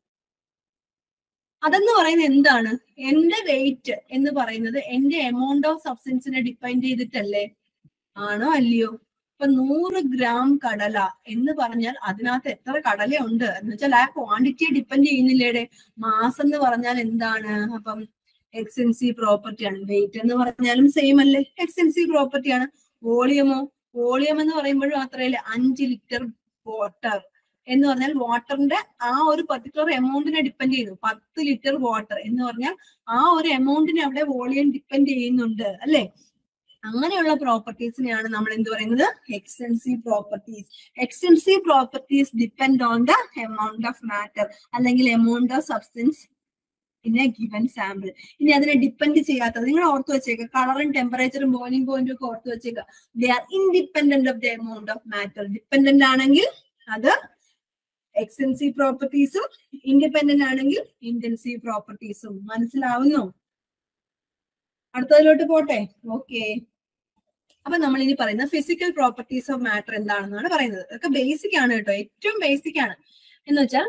അതെന്ന് പറയുന്നത് എന്താണ് എന്റെ വെയിറ്റ് എന്ന് പറയുന്നത് എന്റെ എമൗണ്ട് ഓഫ് സബ്സ്റ്റൻസിനെ ഡിപ്പെൻഡ് ചെയ്തിട്ടല്ലേ ആണോ അല്ലയോ ഇപ്പൊ നൂറ് ഗ്രാം കടല എന്ന് പറഞ്ഞാൽ അതിനകത്ത് എത്ര കടലയുണ്ട് എന്ന് വെച്ചാൽ ആ ക്വാണ്ടിറ്റിയെ ഡിപ്പെൻഡ് ചെയ്യുന്നില്ലേടെ മാസ് എന്ന് പറഞ്ഞാൽ എന്താണ് അപ്പം എക്സ്റ്റൻസീവ് പ്രോപ്പർട്ടിയാണ് വെയിറ്റ് എന്ന് പറഞ്ഞാലും സെയിം അല്ലേ എക്സ്റ്റൻസീവ് പ്രോപ്പർട്ടിയാണ് വോളിയമോ വോളിയം എന്ന് പറയുമ്പോഴും അത്രയല്ലേ അഞ്ച് ലിറ്റർ വാട്ടർ എന്ന് പറഞ്ഞാൽ വാട്ടറിന്റെ ആ ഒരു പർട്ടിക്കുലർ എമൗണ്ടിനെ ഡിപ്പെൻഡ് ചെയ്യുന്നു പത്ത് ലിറ്റർ വാട്ടർ എന്ന് പറഞ്ഞാൽ ആ ഒരു എമൗണ്ടിനെ അവിടെ വോളിയം ഡിപ്പെൻഡ് ചെയ്യുന്നുണ്ട് അല്ലെ അങ്ങനെയുള്ള പ്രോപ്പർട്ടീസിനെയാണ് നമ്മൾ എന്ത് പറയുന്നത് extensive properties extensive properties depend on the amount of matter അല്ലെങ്കിൽ amount of substance in a given sample ഇനി അതിനെ ഡിപ്പെൻഡ് ചെയ്യാത്തത് നിങ്ങൾ ഓർത്ത് വെച്ചേക്കുക കളറും ടെമ്പറേച്ചറും ബോയിലിംഗ് പോയിന്റും ഒക്കെ ഓർത്ത് വെച്ചേക്കുക they are independent of the amount of matter dependent ആണെങ്കിൽ അത് എക്സ്റ്റൻസീവ് പ്രോപ്പർട്ടീസും ഇൻഡിപെൻഡന്റ് ആണെങ്കിൽ ഇന്റൻസീവ് പ്രോപ്പർട്ടീസും മനസ്സിലാവുന്നു അടുത്തതിലോട്ട് പോട്ടെ ഓക്കെ അപ്പൊ നമ്മൾ ഇനി പറയുന്ന ഫിസിക്കൽ പ്രോപ്പർട്ടീസ് ഓഫ് മാറ്റർ എന്താണെന്നാണ് പറയുന്നത് ഇതൊക്കെ ബേസിക് ആണ് കേട്ടോ ഏറ്റവും ബേസിക് ആണ് എന്ന് വെച്ചാൽ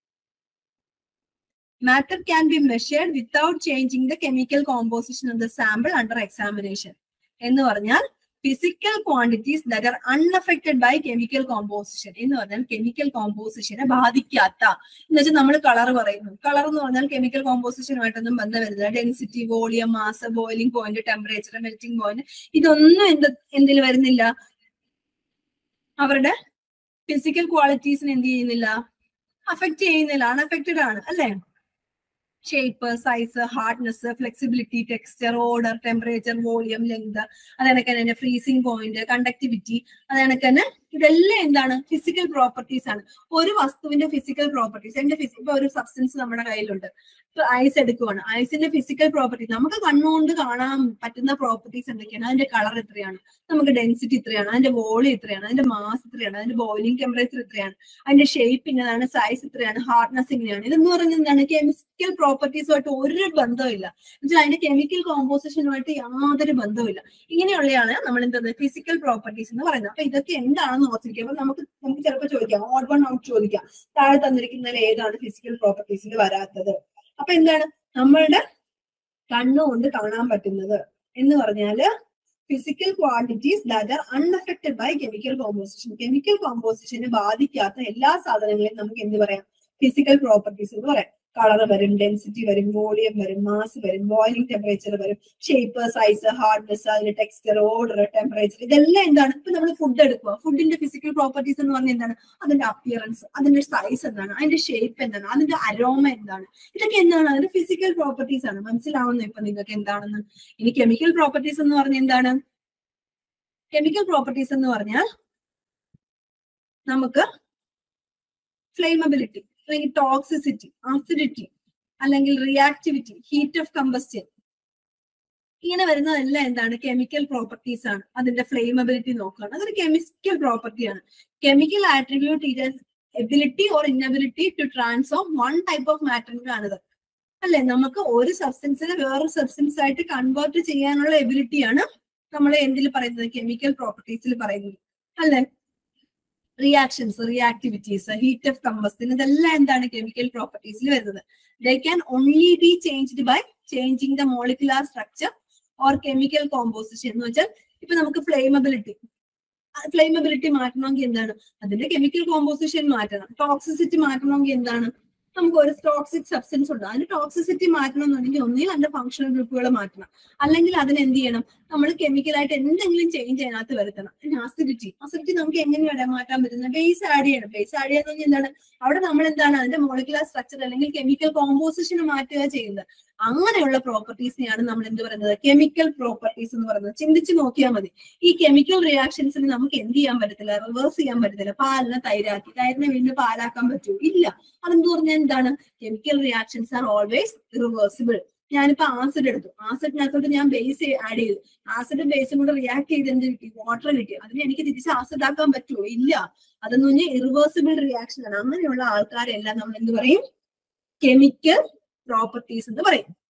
matter can be measured without changing the chemical composition of the sample under examination എന്ന് പറഞ്ഞാൽ physical quantities that are unaffected by chemical composition എന്ന് പറഞ്ഞാൽ കെമിക്കൽ കോമ്പോസിഷനെ ബാധിക്കാത്ത എന്ന് വെച്ചാൽ നമ്മൾ കളർ പറയുന്നു കളർ എന്ന് പറഞ്ഞാൽ കെമിക്കൽ കോമ്പോസിഷനുമായിട്ടൊന്നും ബന്ധം വരുന്നില്ല density volume mass boiling point temperature melting point ഇതൊന്നും എന്ത് എന്തിൽ വരുന്നില്ല അവരുടെ ഫിസിക്കൽ ക്വാളിറ്റീസിന് എന്ത് ചെയ്യുന്നില്ല അഫക്റ്റ് ചെയ്യുന്നില്ല അൺഅഫക്റ്റഡ് ആണ് അല്ലേ shape size hardness flexibility texture odour temperature volume length അതേണക്ക് തന്നെ ഫ്രീസിംഗ് പോയിന്റ് കണ്ടക്ടിവിറ്റി അതേണക്ക് തന്നെ ഇതെല്ലാം എന്താണ് ഫിസിക്കൽ പ്രോപ്പർട്ടീസ് ആണ് ഒരു വസ്തുവിന്റെ ഫിസിക്കൽ പ്രോപ്പർട്ടീസ് എന്റെ ഫിസി ഇപ്പൊ ഒരു സബ്സ്റ്റൻസ് നമ്മുടെ കയ്യിലുണ്ട് ഇപ്പൊ ഐസ് എടുക്കുവാണ് ഐസിന്റെ ഫിസിക്കൽ പ്രോപ്പർട്ടീസ് നമുക്ക് കണ്ണുകൊണ്ട് കാണാൻ പറ്റുന്ന പ്രോപ്പർട്ടീസ് എന്തൊക്കെയാണ് അതിന്റെ കളർ എത്രയാണ് നമുക്ക് ഡെൻസിറ്റി ഇത്രയാണ് അതിന്റെ വോളിയം ഇത്രയാണ് അതിന്റെ മാസ് ഇത്രയാണ് അതിന്റെ ബോയിലിംഗ് ടെമ്പറേച്ചർ ഇത്രയാണ് അതിന്റെ ഷേപ്പ് ഇങ്ങനെയാണ് സൈസ് ഇത്രയാണ് ഹാർഡ്നെസ് ഇങ്ങനെയാണ് ഇതെന്ന് പറഞ്ഞാൽ എന്താണ് കെമിക്കൽ പ്രോപ്പർട്ടീസുമായിട്ട് ഒരു ബന്ധമില്ല എന്നുവെച്ചാൽ അതിന്റെ കെമിക്കൽ കോമ്പോസിഷനുമായിട്ട് യാതൊരു ബന്ധവുമില്ല ഇങ്ങനെയുള്ളതാണ് നമ്മൾ എന്താണ് ഫിസിക്കൽ പ്രോപ്പർട്ടീസ് എന്ന് പറയുന്നത് അപ്പൊ ഇതൊക്കെ എന്താണെന്ന് ഓർത്തിരിക്കുക അപ്പൊ നമുക്ക് നമുക്ക് ചിലപ്പോൾ ചോദിക്കാം ഓഡ് വൺ ഔട്ട് ചോദിക്കാം താഴെ തന്നിരിക്കുന്നതിൽ ഏതാണ് ഫിസിക്കൽ പ്രോപ്പർട്ടീസിൽ വരാത്തത് അപ്പൊ എന്താണ് നമ്മളുടെ കണ്ണുകൊണ്ട് കാണാൻ പറ്റുന്നത് എന്ന് പറഞ്ഞാല് physical quantities that are unaffected by chemical composition chemical കോമ്പോസിഷനെ ബാധിക്കാത്ത എല്ലാ സാധനങ്ങളെയും നമുക്ക് എന്ത് പറയാം ഫിസിക്കൽ പ്രോപ്പർട്ടീസ് എന്ന് പറയാം കളർ വരും ഡെൻസിറ്റി വരും വോളിയം വരും മാസ് വരും ബോയിലിംഗ് ടെമ്പറേച്ചർ വരും ഷേപ്പ് സൈസ് ഹാർഡ്നെസ് അതിന്റെ ടെക്സ്ചർ ഓർഡർ ടെമ്പറേച്ചർ ഇതെല്ലാം എന്താണ് ഇപ്പൊ നമ്മൾ ഫുഡ് എടുക്കുക ഫുഡിന്റെ ഫിസിക്കൽ പ്രോപ്പർട്ടീസ് എന്ന് പറഞ്ഞാൽ എന്താണ് അതിന്റെ അപ്പിയറൻസ് അതിന്റെ സൈസ് എന്താണ് അതിന്റെ ഷേപ്പ് എന്താണ് അതിന്റെ അരോമ എന്താണ് ഇതൊക്കെ എന്താണ് അതിന്റെ ഫിസിക്കൽ പ്രോപ്പർട്ടീസ് ആണ് മനസ്സിലാവുന്നു ഇപ്പൊ നിങ്ങൾക്ക് എന്താണെന്ന് ഇനി കെമിക്കൽ പ്രോപ്പർട്ടീസ് എന്ന് പറഞ്ഞാൽ എന്താണ് കെമിക്കൽ പ്രോപ്പർട്ടീസ് എന്ന് പറഞ്ഞാൽ നമുക്ക് ഫ്ലെയിമബിലിറ്റി അല്ലെങ്കിൽ ടോക്സിസിറ്റി ആസിഡിറ്റി അല്ലെങ്കിൽ റിയാക്ടിവിറ്റി ഹീറ്റ് ഓഫ് കമ്പസ്റ്റൻ ഇങ്ങനെ വരുന്നതെല്ലാം എന്താണ് കെമിക്കൽ പ്രോപ്പർട്ടീസ് ആണ് അതിന്റെ ഫ്ലെയിമബിലിറ്റി നോക്കുകയാണ് അതൊരു കെമിക്കൽ പ്രോപ്പർട്ടിയാണ് കെമിക്കൽ ആട്രിബ്യൂട്ട് ഇത് ability or inability to transform one type of മാറ്ററിലാണിത് അല്ലെ നമുക്ക് ഒരു സബ്സ്റ്റൻസിനെ വേറൊരു സബ്സ്റ്റൻസ് ആയിട്ട് കൺവേർട്ട് ചെയ്യാനുള്ള എബിലിറ്റിയാണ് നമ്മൾ എന്തിൽ പറയുന്നത് കെമിക്കൽ പ്രോപ്പർട്ടീസിൽ പറയുന്നത് അല്ലെ reactions reactivities heat of combustion ഇതെല്ലാം എന്താണ് കെമിക്കൽ പ്രോപ്പർട്ടീസിൽ വരുന്നത് they can only be changed by changing the molecular structure or chemical composition എന്ന് വെച്ചാൽ ഇപ്പൊ നമുക്ക് ഫ്ലെയിമബിലിറ്റി ഫ്ലെയിമബിലിറ്റി മാറ്റണമെങ്കിൽ എന്താണ് അതിന്റെ കെമിക്കൽ കോമ്പോസിഷൻ മാറ്റണം ടോക്സിസിറ്റി മാറ്റണമെങ്കിൽ എന്താണ് നമുക്ക് ഒരു ടോക്സിക് സബ്സ്റ്റൻസ് ഉണ്ട് അതിന് ടോക്സിസിറ്റി മാറ്റണം എന്നുണ്ടെങ്കിൽ ഒന്നുകിൽ അതിന്റെ ഫങ്ഷണൽ ഗ്രൂപ്പുകൾ മാറ്റണം അല്ലെങ്കിൽ അതിന് എന്ത് ചെയ്യണം നമ്മൾ കെമിക്കലായിട്ട് എന്തെങ്കിലും ചേഞ്ച് അതിനകത്ത് വരുത്തണം പിന്നെ അസിഡിറ്റി അസിഡിറ്റി നമുക്ക് എങ്ങനെയാണ് മാറ്റാൻ പറ്റുന്നത് ബേസ് ആഡ് ചെയ്യണം ബേസ് ആഡ് ചെയ്യാന്ന് പറഞ്ഞാൽ എന്താണ് അവിടെ നമ്മൾ എന്താണ് അതിന്റെ മോളിക്കുലർ സ്ട്രക്ചർ അല്ലെങ്കിൽ കെമിക്കൽ കോമ്പോസിഷൻ മാറ്റുക ചെയ്യുന്നത് അങ്ങനെയുള്ള പ്രോപ്പർട്ടീസിനെയാണ് നമ്മൾ എന്ത് പറയുന്നത് കെമിക്കൽ പ്രോപ്പർട്ടീസ് എന്ന് പറയുന്നത് ചിന്തിച്ച് നോക്കിയാൽ മതി ഈ കെമിക്കൽ റിയാക്ഷൻസിന് നമുക്ക് എന്ത് ചെയ്യാൻ പറ്റത്തില്ല റിവേഴ്സ് ചെയ്യാൻ പറ്റത്തില്ല പാലിനെ തൈരാക്കി തൈരിനെ വീണ്ടും പാലാക്കാൻ പറ്റുമോ ഇല്ല അതെന്ത് പറഞ്ഞാൽ എന്താണ് chemical reactions are always reversible ഞാനിപ്പോ ആസിഡ് എടുത്തു ആസിഡിനകത്തോട്ട് ഞാൻ ബേസ് ആഡ് ചെയ്തു ആസിഡ് ബേസും കൂടെ റിയാക്ട് ചെയ്ത് എന്ത് കിട്ടി വാട്ടർ കിട്ടി അതിന് എനിക്ക് തിരിച്ച് ആസിഡ് ആക്കാൻ പറ്റുമോ ഇല്ല അതെന്ന് പറഞ്ഞാൽ ഇറിവേഴ്സിബിൾ റിയാക്ഷൻ ആണ് അങ്ങനെയുള്ള ആൾക്കാരെല്ലാം നമ്മൾ എന്ത് പറയും കെമിക്കൽ പ്രോപ്പർട്ടീസ് എന്ന് പറയും